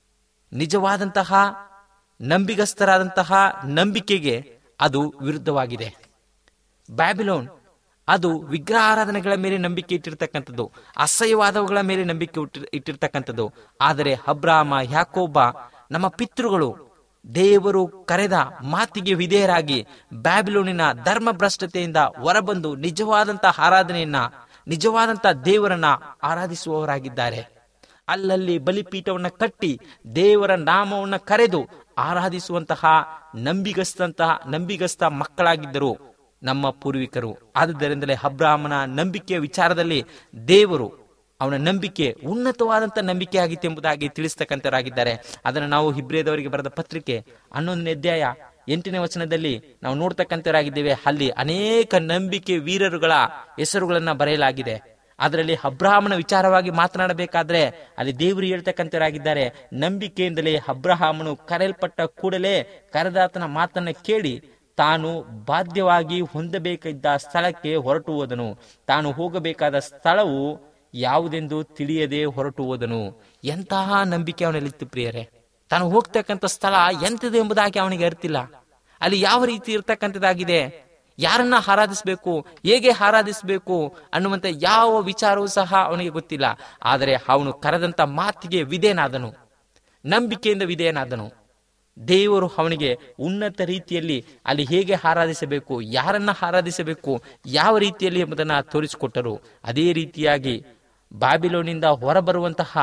ನಿಜವಾದಂತಹ ನಂಬಿಗಸ್ತರಾದಂತಹ ನಂಬಿಕೆಗೆ ಅದು ವಿರುದ್ಧವಾಗಿದೆ ಬ್ಯಾಬಿಲೋನ್ ಅದು ವಿಗ್ರಹ ಆರಾಧನೆಗಳ ಮೇಲೆ ನಂಬಿಕೆ ಇಟ್ಟಿರ್ತಕ್ಕಂಥದ್ದು ಅಸಹ್ಯವಾದವುಗಳ ಮೇಲೆ ನಂಬಿಕೆ ಇಟ್ಟಿ- ಇಟ್ಟಿರ್ತಕ್ಕಂಥದ್ದು ಆದರೆ ಅಬ್ರಾಮ ಯಾಕೋಬ ನಮ್ಮ ಪಿತೃಗಳು ದೇವರು ಕರೆದ ಮಾತಿಗೆ ವಿಧೇಯರಾಗಿ ಬ್ಯಾಬಿಲೋನಿನ ಧರ್ಮ ಭ್ರಷ್ಟತೆಯಿಂದ ಹೊರಬಂದು ನಿಜವಾದಂತಹ ಆರಾಧನೆಯನ್ನ ನಿಜವಾದಂತಹ ದೇವರನ್ನ ಆರಾಧಿಸುವವರಾಗಿದ್ದಾರೆ ಅಲ್ಲಲ್ಲಿ ಬಲಿಪೀಠವನ್ನ ಕಟ್ಟಿ ದೇವರ ನಾಮವನ್ನ ಕರೆದು ಆರಾಧಿಸುವಂತಹ ನಂಬಿಗಸ್ತಂತಹ ನಂಬಿಗಸ್ತ ಮಕ್ಕಳಾಗಿದ್ದರು ನಮ್ಮ ಪೂರ್ವಿಕರು ಆದುದರಿಂದಲೇ ಅಬ್ರಾಹ್ಮನ ನಂಬಿಕೆಯ ವಿಚಾರದಲ್ಲಿ ದೇವರು ಅವನ ನಂಬಿಕೆ ಉನ್ನತವಾದಂತ ನಂಬಿಕೆ ಆಗಿತ್ತು ಎಂಬುದಾಗಿ ತಿಳಿಸ್ತಕ್ಕಂಥವರಾಗಿದ್ದಾರೆ ಅದನ್ನು ನಾವು ಹಿಬ್ರಿಯದವರಿಗೆ ಬರೆದ ಪತ್ರಿಕೆ ಹನ್ನೊಂದನೇ ಅಧ್ಯಾಯ ಎಂಟನೇ ವಚನದಲ್ಲಿ ನಾವು ನೋಡ್ತಕ್ಕಂಥವರಾಗಿದ್ದೇವೆ ಅಲ್ಲಿ ಅನೇಕ ನಂಬಿಕೆ ವೀರರುಗಳ ಹೆಸರುಗಳನ್ನ ಬರೆಯಲಾಗಿದೆ ಅದರಲ್ಲಿ ಅಬ್ರಹಾಮನ ವಿಚಾರವಾಗಿ ಮಾತನಾಡಬೇಕಾದ್ರೆ ಅಲ್ಲಿ ದೇವರು ಹೇಳ್ತಕ್ಕಂಥವರಾಗಿದ್ದಾರೆ ನಂಬಿಕೆಯಿಂದಲೇ ಅಬ್ರಹಾಮನು ಕರೆಯಲ್ಪಟ್ಟ ಕೂಡಲೇ ಕರೆದಾತನ ಮಾತನ್ನ ಕೇಳಿ ತಾನು ಬಾಧ್ಯವಾಗಿ ಹೊಂದಬೇಕಿದ್ದ ಸ್ಥಳಕ್ಕೆ ಹೊರಟು ಹೋದನು ತಾನು ಹೋಗಬೇಕಾದ ಸ್ಥಳವು ಯಾವುದೆಂದು ತಿಳಿಯದೆ ಹೊರಟು ಹೋದನು ಎಂತಹ ನಂಬಿಕೆ ಅವನಲ್ಲಿತ್ತು ಪ್ರಿಯರೇ ತಾನು ಹೋಗ್ತಕ್ಕಂಥ ಸ್ಥಳ ಎಂಥದ್ದು ಎಂಬುದಾಗಿ ಅವನಿಗೆ ಅರ್ತಿಲ್ಲ ಅಲ್ಲಿ ಯಾವ ರೀತಿ ಇರ್ತಕ್ಕಂಥದ್ದಾಗಿದೆ ಯಾರನ್ನ ಆರಾಧಿಸಬೇಕು ಹೇಗೆ ಆರಾಧಿಸಬೇಕು ಅನ್ನುವಂತ ಯಾವ ವಿಚಾರವೂ ಸಹ ಅವನಿಗೆ ಗೊತ್ತಿಲ್ಲ ಆದರೆ ಅವನು ಕರೆದಂತ ಮಾತಿಗೆ ವಿಧೇಯನಾದನು ನಂಬಿಕೆಯಿಂದ ವಿಧೇಯನಾದನು ದೇವರು ಅವನಿಗೆ ಉನ್ನತ ರೀತಿಯಲ್ಲಿ ಅಲ್ಲಿ ಹೇಗೆ ಆರಾಧಿಸಬೇಕು ಯಾರನ್ನ ಆರಾಧಿಸಬೇಕು ಯಾವ ರೀತಿಯಲ್ಲಿ ಎಂಬುದನ್ನ ತೋರಿಸಿಕೊಟ್ಟರು ಅದೇ ರೀತಿಯಾಗಿ ಬಾಬಿಲೋನಿಂದ ಹೊರಬರುವಂತಹ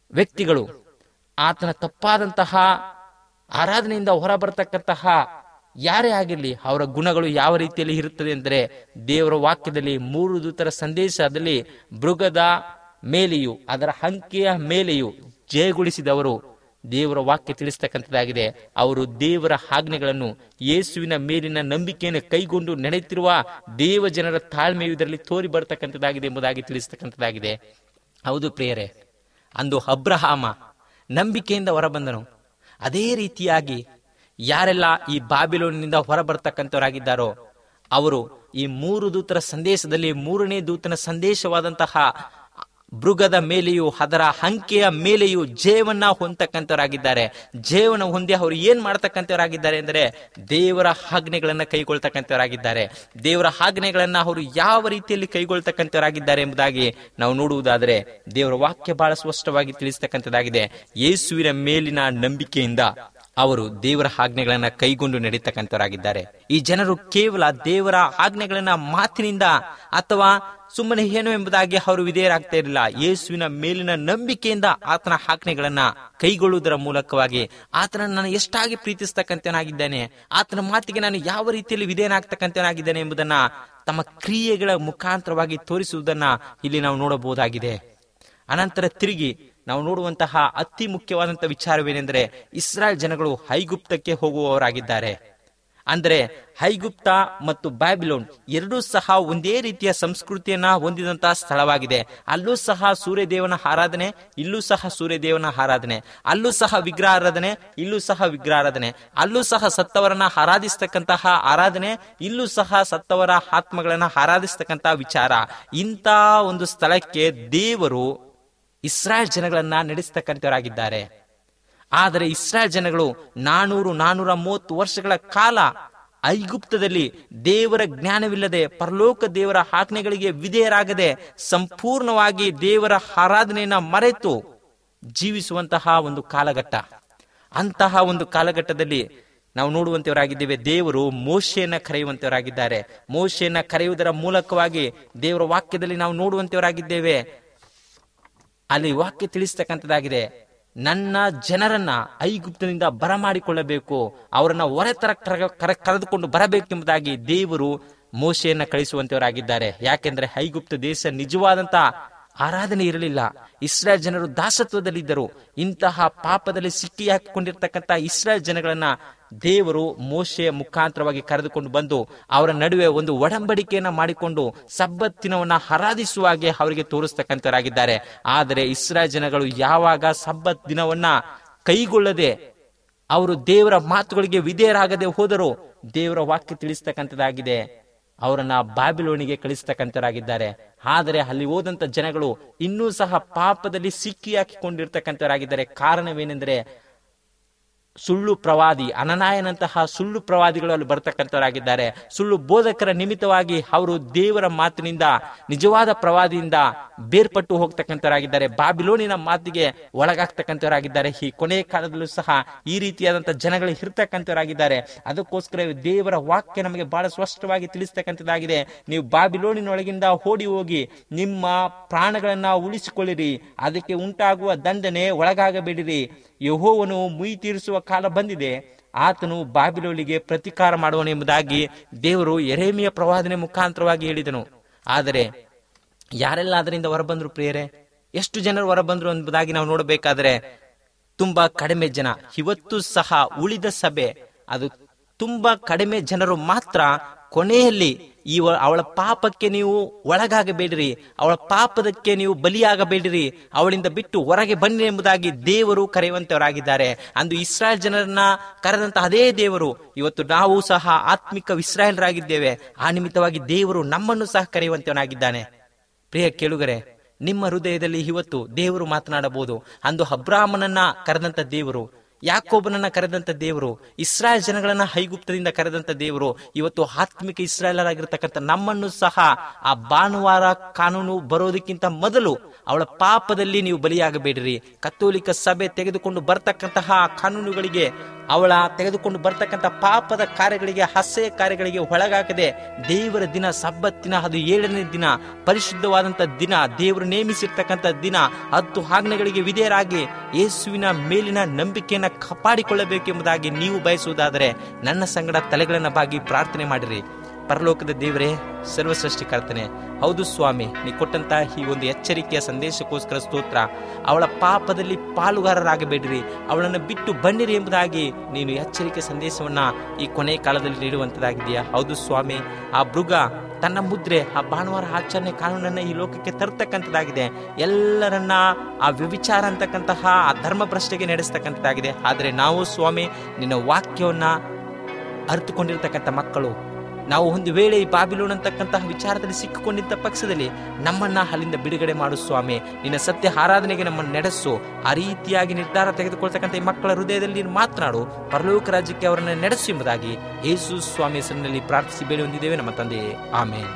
ವ್ಯಕ್ತಿಗಳು ಆತನ ತಪ್ಪಾದಂತಹ ಆರಾಧನೆಯಿಂದ ಹೊರಬರತಕ್ಕಂತಹ ಯಾರೇ ಆಗಿರಲಿ ಅವರ ಗುಣಗಳು ಯಾವ ರೀತಿಯಲ್ಲಿ ಇರುತ್ತದೆ ಅಂದರೆ ದೇವರ ವಾಕ್ಯದಲ್ಲಿ ಮೂರು ದೂತರ ಸಂದೇಶದಲ್ಲಿ ಮೃಗದ ಮೇಲೆಯೂ ಅದರ ಅಂಕೆಯ ಮೇಲೆಯೂ ಜಯಗೊಳಿಸಿದವರು ದೇವರ ವಾಕ್ಯ ತಿಳಿಸ್ತಕ್ಕಂಥದ್ದಾಗಿದೆ ಅವರು ದೇವರ ಆಜ್ಞೆಗಳನ್ನು ಯೇಸುವಿನ ಮೇಲಿನ ನಂಬಿಕೆಯನ್ನು ಕೈಗೊಂಡು ನಡೆಯುತ್ತಿರುವ ದೇವ ಜನರ ತಾಳ್ಮೆಯು ಇದರಲ್ಲಿ ತೋರಿ ಬರ್ತಕ್ಕಂಥದ್ದಾಗಿದೆ ಎಂಬುದಾಗಿ ತಿಳಿಸ್ತಕ್ಕಂಥದ್ದಾಗಿದೆ ಹೌದು ಪ್ರಿಯರೇ ಅಂದು ಅಬ್ರಹಾಮ ನಂಬಿಕೆಯಿಂದ ಹೊರಬಂದನು ಅದೇ ರೀತಿಯಾಗಿ ಯಾರೆಲ್ಲ ಈ ಬಾಬಿಲೋನಿನಿಂದ ಹೊರಬರ್ತಕ್ಕಂಥವರಾಗಿದ್ದಾರೋ ಅವರು ಈ ಮೂರು ದೂತರ ಸಂದೇಶದಲ್ಲಿ ಮೂರನೇ ದೂತನ ಸಂದೇಶವಾದಂತಹ ಮೃಗದ ಮೇಲೆಯೂ ಅದರ ಅಂಕೆಯ ಮೇಲೆಯೂ ಜೇವನ್ನ ಹೊಂದತಕ್ಕಂಥವರಾಗಿದ್ದಾರೆ ಜೇವನ ಹೊಂದಿ ಅವರು ಏನ್ ಮಾಡ್ತಕ್ಕಂಥವರಾಗಿದ್ದಾರೆ ಅಂದರೆ ದೇವರ ಆಜ್ಞೆಗಳನ್ನ ಕೈಗೊಳ್ತಕ್ಕಂಥವರಾಗಿದ್ದಾರೆ ದೇವರ ಆಜ್ಞೆಗಳನ್ನ ಅವರು ಯಾವ ರೀತಿಯಲ್ಲಿ ಕೈಗೊಳ್ತಕ್ಕಂಥವರಾಗಿದ್ದಾರೆ ಎಂಬುದಾಗಿ ನಾವು ನೋಡುವುದಾದರೆ ದೇವರ ವಾಕ್ಯ ಬಹಳ ಸ್ಪಷ್ಟವಾಗಿ ತಿಳಿಸ್ತಕ್ಕಂಥದ್ದಾಗಿದೆ ಯೇಸುವಿನ ಮೇಲಿನ ನಂಬಿಕೆಯಿಂದ ಅವರು ದೇವರ ಆಜ್ಞೆಗಳನ್ನ ಕೈಗೊಂಡು ನಡೀತಕ್ಕಂಥವರಾಗಿದ್ದಾರೆ ಈ ಜನರು ಕೇವಲ ದೇವರ ಆಜ್ಞೆಗಳನ್ನ ಮಾತಿನಿಂದ ಅಥವಾ ಸುಮ್ಮನೆ ಏನು ಎಂಬುದಾಗಿ ಅವರು ವಿಧೇಯರಾಗ್ತಾ ಇರಲಿಲ್ಲ ಯೇಸುವಿನ ಮೇಲಿನ ನಂಬಿಕೆಯಿಂದ ಆತನ ಆಜ್ಞೆಗಳನ್ನ ಕೈಗೊಳ್ಳುವುದರ ಮೂಲಕವಾಗಿ ಆತನ ನಾನು ಎಷ್ಟಾಗಿ ಪ್ರೀತಿಸ್ತಕ್ಕಂಥವನಾಗಿದ್ದೇನೆ ಆತನ ಮಾತಿಗೆ ನಾನು ಯಾವ ರೀತಿಯಲ್ಲಿ ವಿಧೇಯನಾಗ್ತಕ್ಕಂಥವನಾಗಿದ್ದೇನೆ ಎಂಬುದನ್ನ ತಮ್ಮ ಕ್ರಿಯೆಗಳ ಮುಖಾಂತರವಾಗಿ ತೋರಿಸುವುದನ್ನ ಇಲ್ಲಿ ನಾವು ನೋಡಬಹುದಾಗಿದೆ ಅನಂತರ ತಿರುಗಿ ನಾವು ನೋಡುವಂತಹ ಅತಿ ಮುಖ್ಯವಾದಂತಹ ವಿಚಾರವೇನೆಂದರೆ ಇಸ್ರಾಯೇಲ್ ಜನಗಳು ಹೈಗುಪ್ತಕ್ಕೆ ಹೋಗುವವರಾಗಿದ್ದಾರೆ ಅಂದರೆ ಹೈಗುಪ್ತ ಮತ್ತು ಬ್ಯಾಬಿಲೋನ್ ಎರಡೂ ಸಹ ಒಂದೇ ರೀತಿಯ ಸಂಸ್ಕೃತಿಯನ್ನ ಹೊಂದಿದಂತಹ ಸ್ಥಳವಾಗಿದೆ ಅಲ್ಲೂ ಸಹ ಸೂರ್ಯದೇವನ ಆರಾಧನೆ ಇಲ್ಲೂ ಸಹ ಸೂರ್ಯದೇವನ ಆರಾಧನೆ ಅಲ್ಲೂ ಸಹ ವಿಗ್ರಹ ಆರಾಧನೆ ಇಲ್ಲೂ ಸಹ ವಿಗ್ರಹ ಆರಾಧನೆ ಅಲ್ಲೂ ಸಹ ಸತ್ತವರನ್ನ ಆರಾಧಿಸ್ತಕ್ಕಂತಹ ಆರಾಧನೆ ಇಲ್ಲೂ ಸಹ ಸತ್ತವರ ಆತ್ಮಗಳನ್ನ ಆರಾಧಿಸ್ತಕ್ಕಂತಹ ವಿಚಾರ ಇಂಥ ಒಂದು ಸ್ಥಳಕ್ಕೆ ದೇವರು ಇಸ್ರಾಯೇಲ್ ಜನಗಳನ್ನ ನಡೆಸ್ತಕ್ಕಂಥವರಾಗಿದ್ದಾರೆ ಆದರೆ ಇಸ್ರಾಯೇಲ್ ಜನಗಳು ನಾನೂರು ನಾನೂರ ಮೂವತ್ತು ವರ್ಷಗಳ ಕಾಲ ಐಗುಪ್ತದಲ್ಲಿ ದೇವರ ಜ್ಞಾನವಿಲ್ಲದೆ ಪರಲೋಕ ದೇವರ ಆಜ್ಞೆಗಳಿಗೆ ವಿಧೇಯರಾಗದೆ ಸಂಪೂರ್ಣವಾಗಿ ದೇವರ ಆರಾಧನೆಯನ್ನ ಮರೆತು ಜೀವಿಸುವಂತಹ ಒಂದು ಕಾಲಘಟ್ಟ ಅಂತಹ ಒಂದು ಕಾಲಘಟ್ಟದಲ್ಲಿ ನಾವು ನೋಡುವಂತವರಾಗಿದ್ದೇವೆ ದೇವರು ಮೋಶೆಯನ್ನ ಕರೆಯುವಂತವರಾಗಿದ್ದಾರೆ ಮೋಶೆಯನ್ನ ಕರೆಯುವುದರ ಮೂಲಕವಾಗಿ ದೇವರ ವಾಕ್ಯದಲ್ಲಿ ನಾವು ನೋಡುವಂತವರಾಗಿದ್ದೇವೆ ಅಲ್ಲಿ ವಾಕ್ಯ ತಿಳಿಸ್ತಕ್ಕಂಥದ್ದಾಗಿದೆ ನನ್ನ ಜನರನ್ನ ಐಗುಪ್ತನಿಂದ ಬರಮಾಡಿಕೊಳ್ಳಬೇಕು ಅವರನ್ನ ಹೊರತರ ಕರ ಕರೆದುಕೊಂಡು ಬರಬೇಕೆಂಬುದಾಗಿ ದೇವರು ಮೋಶೆಯನ್ನ ಕಳಿಸುವಂತವರಾಗಿದ್ದಾರೆ ಯಾಕೆಂದ್ರೆ ಐಗುಪ್ತ ದೇಶ ನಿಜವಾದಂತ ಆರಾಧನೆ ಇರಲಿಲ್ಲ ಇಸ್ರಾಯೇಲ್ ಜನರು ದಾಸತ್ವದಲ್ಲಿದ್ದರು ಇಂತಹ ಪಾಪದಲ್ಲಿ ಸಿಕ್ಕಿ ಹಾಕಿಕೊಂಡಿರ್ತಕ್ಕಂಥ ಇಸ್ರಾಯೇಲ್ ಜನಗಳನ್ನ ದೇವರು ಮೋಶೆಯ ಮುಖಾಂತರವಾಗಿ ಕರೆದುಕೊಂಡು ಬಂದು ಅವರ ನಡುವೆ ಒಂದು ಒಡಂಬಡಿಕೆಯನ್ನ ಮಾಡಿಕೊಂಡು ಸಬ್ಬತ್ ದಿನವನ್ನ ಆರಾಧಿಸುವ ಹಾಗೆ ಅವರಿಗೆ ತೋರಿಸ್ತಕ್ಕಂಥವರಾಗಿದ್ದಾರೆ ಆದರೆ ಇಸ್ರಾಯೇಲ್ ಜನಗಳು ಯಾವಾಗ ಸಬ್ಬತ್ ದಿನವನ್ನ ಕೈಗೊಳ್ಳದೆ ಅವರು ದೇವರ ಮಾತುಗಳಿಗೆ ವಿಧೇಯರಾಗದೆ ಹೋದರೂ ದೇವರ ವಾಕ್ಯ ತಿಳಿಸ್ತಕ್ಕಂಥದ್ದಾಗಿದೆ ಅವರನ್ನ ಬಾಬಿಲೋಣಿಗೆ ಕಳಿಸ್ತಕ್ಕಂಥವರಾಗಿದ್ದಾರೆ ಆದರೆ ಅಲ್ಲಿ ಹೋದಂತ ಜನಗಳು ಇನ್ನೂ ಸಹ ಪಾಪದಲ್ಲಿ ಸಿಕ್ಕಿ ಹಾಕಿಕೊಂಡಿರ್ತಕ್ಕಂಥವರಾಗಿದ್ದಾರೆ ಕಾರಣವೇನೆಂದರೆ ಸುಳ್ಳು ಪ್ರವಾದಿ ಅನನಾಯನಂತಹ ಸುಳ್ಳು ಪ್ರವಾದಿಗಳು ಅಲ್ಲಿ ಬರ್ತಕ್ಕಂಥವರಾಗಿದ್ದಾರೆ ಸುಳ್ಳು ಬೋಧಕರ ನಿಮಿತ್ತವಾಗಿ ಅವರು ದೇವರ ಮಾತಿನಿಂದ ನಿಜವಾದ ಪ್ರವಾದಿಯಿಂದ ಬೇರ್ಪಟ್ಟು ಹೋಗ್ತಕ್ಕಂಥವರಾಗಿದ್ದಾರೆ ಬಾಬಿಲೋನಿನ ಮಾತಿಗೆ ಒಳಗಾಗ್ತಕ್ಕಂಥವರಾಗಿದ್ದಾರೆ ಈ ಕೊನೆಯ ಕಾಲದಲ್ಲೂ ಸಹ ಈ ರೀತಿಯಾದಂತಹ ಜನಗಳು ಇರ್ತಕ್ಕಂಥವರಾಗಿದ್ದಾರೆ ಅದಕ್ಕೋಸ್ಕರ ದೇವರ ವಾಕ್ಯ ನಮಗೆ ಬಹಳ ಸ್ಪಷ್ಟವಾಗಿ ತಿಳಿಸ್ತಕ್ಕಂಥದ್ದಾಗಿದೆ ನೀವು ಬಾಬಿಲೋನಿನೊಳಗಿಂದ ಓಡಿ ಹೋಗಿ ನಿಮ್ಮ ಪ್ರಾಣಗಳನ್ನ ಉಳಿಸಿಕೊಳ್ಳಿರಿ ಅದಕ್ಕೆ ಉಂಟಾಗುವ ದಂಡನೆ ಒಳಗಾಗಬೇಡಿರಿ ಯಹೋವನು ಮುಯಿ ತೀರಿಸುವ ಕಾಲ ಬಂದಿದೆ ಆತನು ಬಾಬಿಲೋಲಿಗೆ ಪ್ರತಿಕಾರ ಮಾಡುವನು ಎಂಬುದಾಗಿ ದೇವರು ಎರೇಮಿಯ ಪ್ರವಾದನೆ ಮುಖಾಂತರವಾಗಿ ಹೇಳಿದನು ಆದರೆ ಯಾರೆಲ್ಲ ಅದರಿಂದ ಹೊರಬಂದ್ರು ಪ್ರಿಯರೇ ಎಷ್ಟು ಜನರು ಹೊರಬಂದ್ರು ಎಂಬುದಾಗಿ ನಾವು ನೋಡಬೇಕಾದ್ರೆ ತುಂಬಾ ಕಡಿಮೆ ಜನ ಇವತ್ತು ಸಹ ಉಳಿದ ಸಭೆ ಅದು ತುಂಬಾ ಕಡಿಮೆ ಜನರು ಮಾತ್ರ ಕೊನೆಯಲ್ಲಿ ಈ ಅವಳ ಪಾಪಕ್ಕೆ ನೀವು ಒಳಗಾಗಬೇಡಿರಿ ಅವಳ ಪಾಪದಕ್ಕೆ ನೀವು ಬಲಿಯಾಗಬೇಡಿರಿ ಅವಳಿಂದ ಬಿಟ್ಟು ಹೊರಗೆ ಬನ್ನಿ ಎಂಬುದಾಗಿ ದೇವರು ಕರೆಯುವಂತವರಾಗಿದ್ದಾರೆ ಅಂದು ಇಸ್ರಾಯೇಲ್ ಜನರನ್ನ ಕರೆದಂತ ಅದೇ ದೇವರು ಇವತ್ತು ನಾವು ಸಹ ಆತ್ಮಿಕ ಇಸ್ರಾಯೇಲ್ರಾಗಿದ್ದೇವೆ ಆ ನಿಮಿತ್ತವಾಗಿ ದೇವರು ನಮ್ಮನ್ನು ಸಹ ಕರೆಯುವಂತವನಾಗಿದ್ದಾನೆ ಪ್ರಿಯ ಕೇಳುಗರೆ ನಿಮ್ಮ ಹೃದಯದಲ್ಲಿ ಇವತ್ತು ದೇವರು ಮಾತನಾಡಬಹುದು ಅಂದು ಅಬ್ರಾಹ್ಮನನ್ನ ಕರೆದಂತ ದೇವರು ಯಾಕೋಬನನ್ನ ಕರೆದಂತ ದೇವರು ಇಸ್ರಾಯೇಲ್ ಜನಗಳನ್ನ ಹೈಗುಪ್ತದಿಂದ ಕರೆದಂತ ದೇವರು ಇವತ್ತು ಆತ್ಮಿಕ ಇಸ್ರಾಯೇಲರಾಗಿರ್ತಕ್ಕಂಥ ನಮ್ಮನ್ನು ಸಹ ಆ ಭಾನುವಾರ ಕಾನೂನು ಬರೋದಕ್ಕಿಂತ ಮೊದಲು ಅವಳ ಪಾಪದಲ್ಲಿ ನೀವು ಬಲಿಯಾಗಬೇಡಿರಿ ಕತ್ತೋಲಿಕ ಸಭೆ ತೆಗೆದುಕೊಂಡು ಬರ್ತಕ್ಕಂತಹ ಕಾನೂನುಗಳಿಗೆ ಅವಳ ತೆಗೆದುಕೊಂಡು ಬರ್ತಕ್ಕಂಥ ಪಾಪದ ಕಾರ್ಯಗಳಿಗೆ ಹಸೆಯ ಕಾರ್ಯಗಳಿಗೆ ಒಳಗಾಗದೆ ದೇವರ ದಿನ ಸಬ್ಬತ್ತಿನ ಅದು ಏಳನೇ ದಿನ ಪರಿಶುದ್ಧವಾದಂಥ ದಿನ ದೇವರು ನೇಮಿಸಿರ್ತಕ್ಕಂಥ ದಿನ ಹತ್ತು ಆಜ್ಞೆಗಳಿಗೆ ವಿಧೇಯರಾಗಿ ಯೇಸುವಿನ ಮೇಲಿನ ನಂಬಿಕೆಯನ್ನು ಕಾಪಾಡಿಕೊಳ್ಳಬೇಕೆಂಬುದಾಗಿ ನೀವು ಬಯಸುವುದಾದರೆ ನನ್ನ ಸಂಗಡ ತಲೆಗಳನ್ನು ಬಾಗಿ ಪ್ರಾರ್ಥನೆ ಮಾಡಿರಿ ಪರಲೋಕದ ದೇವರೇ ಸರ್ವಸೃಷ್ಟಿಕರ್ತನೆ ಹೌದು ಸ್ವಾಮಿ ನೀ ಕೊಟ್ಟಂತ ಈ ಒಂದು ಎಚ್ಚರಿಕೆಯ ಸಂದೇಶಕ್ಕೋಸ್ಕರ ಸ್ತೋತ್ರ ಅವಳ ಪಾಪದಲ್ಲಿ ಪಾಲುಗಾರರಾಗಬೇಡಿರಿ ಅವಳನ್ನು ಬಿಟ್ಟು ಬನ್ನಿರಿ ಎಂಬುದಾಗಿ ನೀನು ಎಚ್ಚರಿಕೆ ಸಂದೇಶವನ್ನ ಈ ಕೊನೆಯ ಕಾಲದಲ್ಲಿ ನೀಡುವಂತದಾಗಿದೆಯಾ ಹೌದು ಸ್ವಾಮಿ ಆ ಮೃಗ ತನ್ನ ಮುದ್ರೆ ಆ ಭಾನುವಾರ ಆಚರಣೆ ಕಾನೂನನ್ನ ಈ ಲೋಕಕ್ಕೆ ತರ್ತಕ್ಕಂಥದ್ದಾಗಿದೆ ಎಲ್ಲರನ್ನ ಆ ವ್ಯವಿಚಾರ ಅಂತಕ್ಕಂತಹ ಆ ಧರ್ಮ ಭ್ರಷ್ಟೆಗೆ ನಡೆಸ್ತಕ್ಕಂಥದ್ದಾಗಿದೆ ಆದರೆ ನಾವು ಸ್ವಾಮಿ ನಿನ್ನ ವಾಕ್ಯವನ್ನ ಅರಿತುಕೊಂಡಿರ್ತಕ್ಕಂಥ ಮಕ್ಕಳು ನಾವು ಒಂದು ವೇಳೆ ಈ ಬಾಬಿಲೋನ್ ಅಂತಕ್ಕಂತಹ ವಿಚಾರದಲ್ಲಿ ಸಿಕ್ಕಿಕೊಂಡಿದ್ದ ಪಕ್ಷದಲ್ಲಿ ನಮ್ಮನ್ನ ಅಲ್ಲಿಂದ ಬಿಡುಗಡೆ ಮಾಡು ಸ್ವಾಮಿ ನಿನ್ನ ಸತ್ಯ ಆರಾಧನೆಗೆ ನಮ್ಮನ್ನು ನಡೆಸು ಆ ರೀತಿಯಾಗಿ ನಿರ್ಧಾರ ತೆಗೆದುಕೊಳ್ತಕ್ಕಂಥ ಈ ಮಕ್ಕಳ ಹೃದಯದಲ್ಲಿ ನೀನು ಮಾತನಾಡು ಪರಲೋಕ ರಾಜ್ಯಕ್ಕೆ ಅವರನ್ನು ನಡೆಸು ಎಂಬುದಾಗಿ ಯೇಸು ಸ್ವಾಮಿ ಹೆಸರಿನಲ್ಲಿ ಪ್ರಾರ್ಥಿಸಿ ಬೇಡಿ ಹೊಂದಿದ್ದೇವೆ ನಮ್ಮ ತಂದೆಯೇ ಆಮೇಲೆ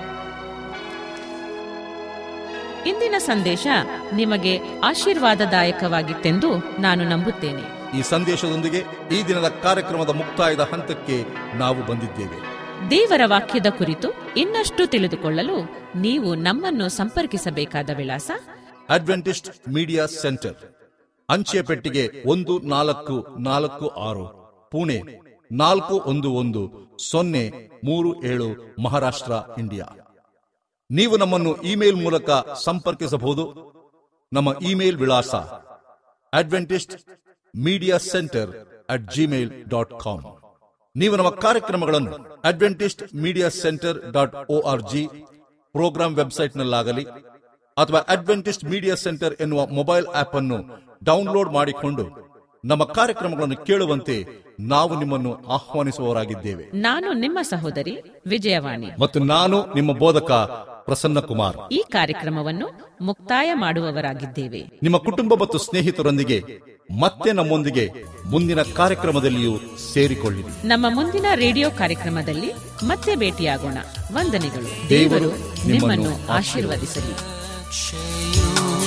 ಇಂದಿನ ಸಂದೇಶ ನಿಮಗೆ ಆಶೀರ್ವಾದದಾಯಕವಾಗಿತ್ತೆಂದು ನಾನು ನಂಬುತ್ತೇನೆ ಈ ಸಂದೇಶದೊಂದಿಗೆ ಈ ದಿನದ ಕಾರ್ಯಕ್ರಮದ ಮುಕ್ತಾಯದ ಹಂತಕ್ಕೆ ನಾವು ಬಂದಿದ್ದೇವೆ ದೇವರ ವಾಕ್ಯದ ಕುರಿತು ಇನ್ನಷ್ಟು ತಿಳಿದುಕೊಳ್ಳಲು ನೀವು ನಮ್ಮನ್ನು ಸಂಪರ್ಕಿಸಬೇಕಾದ ವಿಳಾಸ ಅಡ್ವೆಂಟಿಸ್ಟ್ ಮೀಡಿಯಾ ಸೆಂಟರ್ ಅಂಚೆ ಪೆಟ್ಟಿಗೆ ಒಂದು ನಾಲ್ಕು ನಾಲ್ಕು ಆರು ಪುಣೆ ನಾಲ್ಕು ಒಂದು ಒಂದು ಸೊನ್ನೆ ಮೂರು ಏಳು ಮಹಾರಾಷ್ಟ್ರ ಇಂಡಿಯಾ ನೀವು ನಮ್ಮನ್ನು ಇಮೇಲ್ ಮೂಲಕ ಸಂಪರ್ಕಿಸಬಹುದು ನಮ್ಮ ಇಮೇಲ್ ವಿಳಾಸ Adventist Media Center at Gmail dot com ನೀವು ನಮ್ಮ ಕಾರ್ಯಕ್ರಮಗಳನ್ನು Adventist Media Center dot O R G programme ವೆಬ್ಸೈಟ್ನಲ್ಲಾಗಲಿ ಅಥವಾ ಅಡ್ವೆಂಟಿಸ್ಟ್ ಮೀಡಿಯಾ ಸೆಂಟರ್ ಎನ್ನುವ ಮೊಬೈಲ್ ಆಪ್ ಅನ್ನು ಡೌನ್ಲೋಡ್ ಮಾಡಿಕೊಂಡು ನಮ್ಮ ಕಾರ್ಯಕ್ರಮಗಳನ್ನು ಕೇಳುವಂತೆ ನಾವು ನಿಮ್ಮನ್ನು ಆಹ್ವಾನಿಸುವವರಾಗಿದ್ದೇವೆ ನಾನು ನಿಮ್ಮ ಸಹೋದರಿ ವಿಜಯವಾಣಿ ಮತ್ತು ನಾನು ನಿಮ್ಮ ಬೋಧಕ ಪ್ರಸನ್ನ ಕುಮಾರ್ ಈ ಕಾರ್ಯಕ್ರಮವನ್ನು ಮುಕ್ತಾಯ ಮಾಡುವವರಾಗಿದ್ದೇವೆ ನಿಮ್ಮ ಕುಟುಂಬ ಮತ್ತು ಸ್ನೇಹಿತರೊಂದಿಗೆ ಮತ್ತೆ ನಮ್ಮೊಂದಿಗೆ ಮುಂದಿನ ಕಾರ್ಯಕ್ರಮದಲ್ಲಿಯೂ ಸೇರಿಕೊಳ್ಳಿರಿ ನಮ್ಮ ಮುಂದಿನ ರೇಡಿಯೋ ಕಾರ್ಯಕ್ರಮದಲ್ಲಿ ಮತ್ತೆ ಭೇಟಿಯಾಗೋಣ ವಂದನೆಗಳು ದೇವರು ದೇವರು ನಿಮ್ಮನ್ನು ನಿಮ್ಮನ್ನು ಆಶೀರ್ವದಿಸಲಿ ರಕ್ಷೆಯು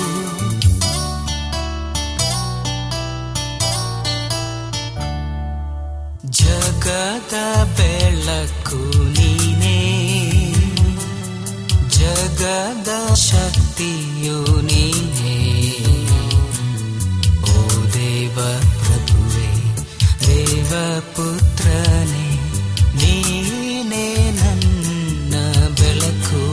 ಜಗದ ಬೆಳಕು ನೀನೇ ಜಗದ ಶಕ್ತಿಯು ನೀನೇ ಓ ದೇವ ಪ್ರಭುವೆ ದೇವ ಪುತ್ರನೇ ನೀನೇ ನನ್ನ ಬೆಳಕು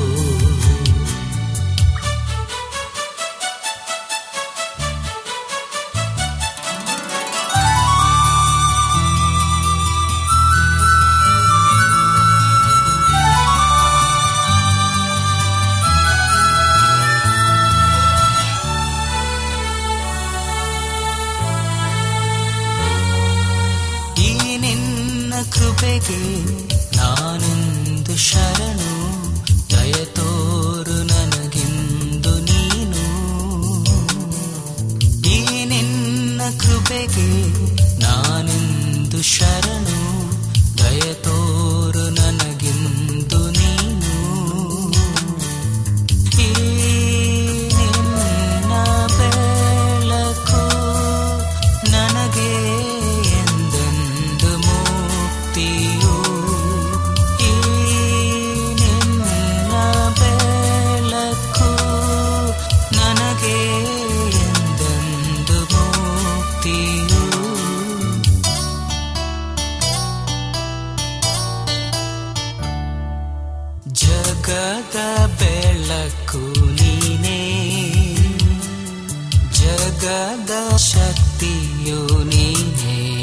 ಈ ನಿನ್ನ ಕೃಪೆಗೆ ನಾನೊಂದು ಶರಣು ದಯತೋರು ನನಗೆಂದು ನೀನು ಈ ನಿನ್ನ ಕೃಪೆಗೆ ನಾನೊಂದು ಶರಣು ದಯತೋರು ನನಗೆಂದು ನೀನು ಈ ನಿನ್ನ ಬೆಳಕು ನನಗೆ ಎಂದೆಂದು ಮುಕ್ತಿಯು ಈ ನಿನ್ನ ಬೆಳಕು ನನಗೆ ಎಂದೆಂದು ಮುಕ್ತಿಯು ಜಗದ ಬೆಳಕು ನೀನೇ ಜಗದ ಶಕ್ತಿಯು ನೀನೇ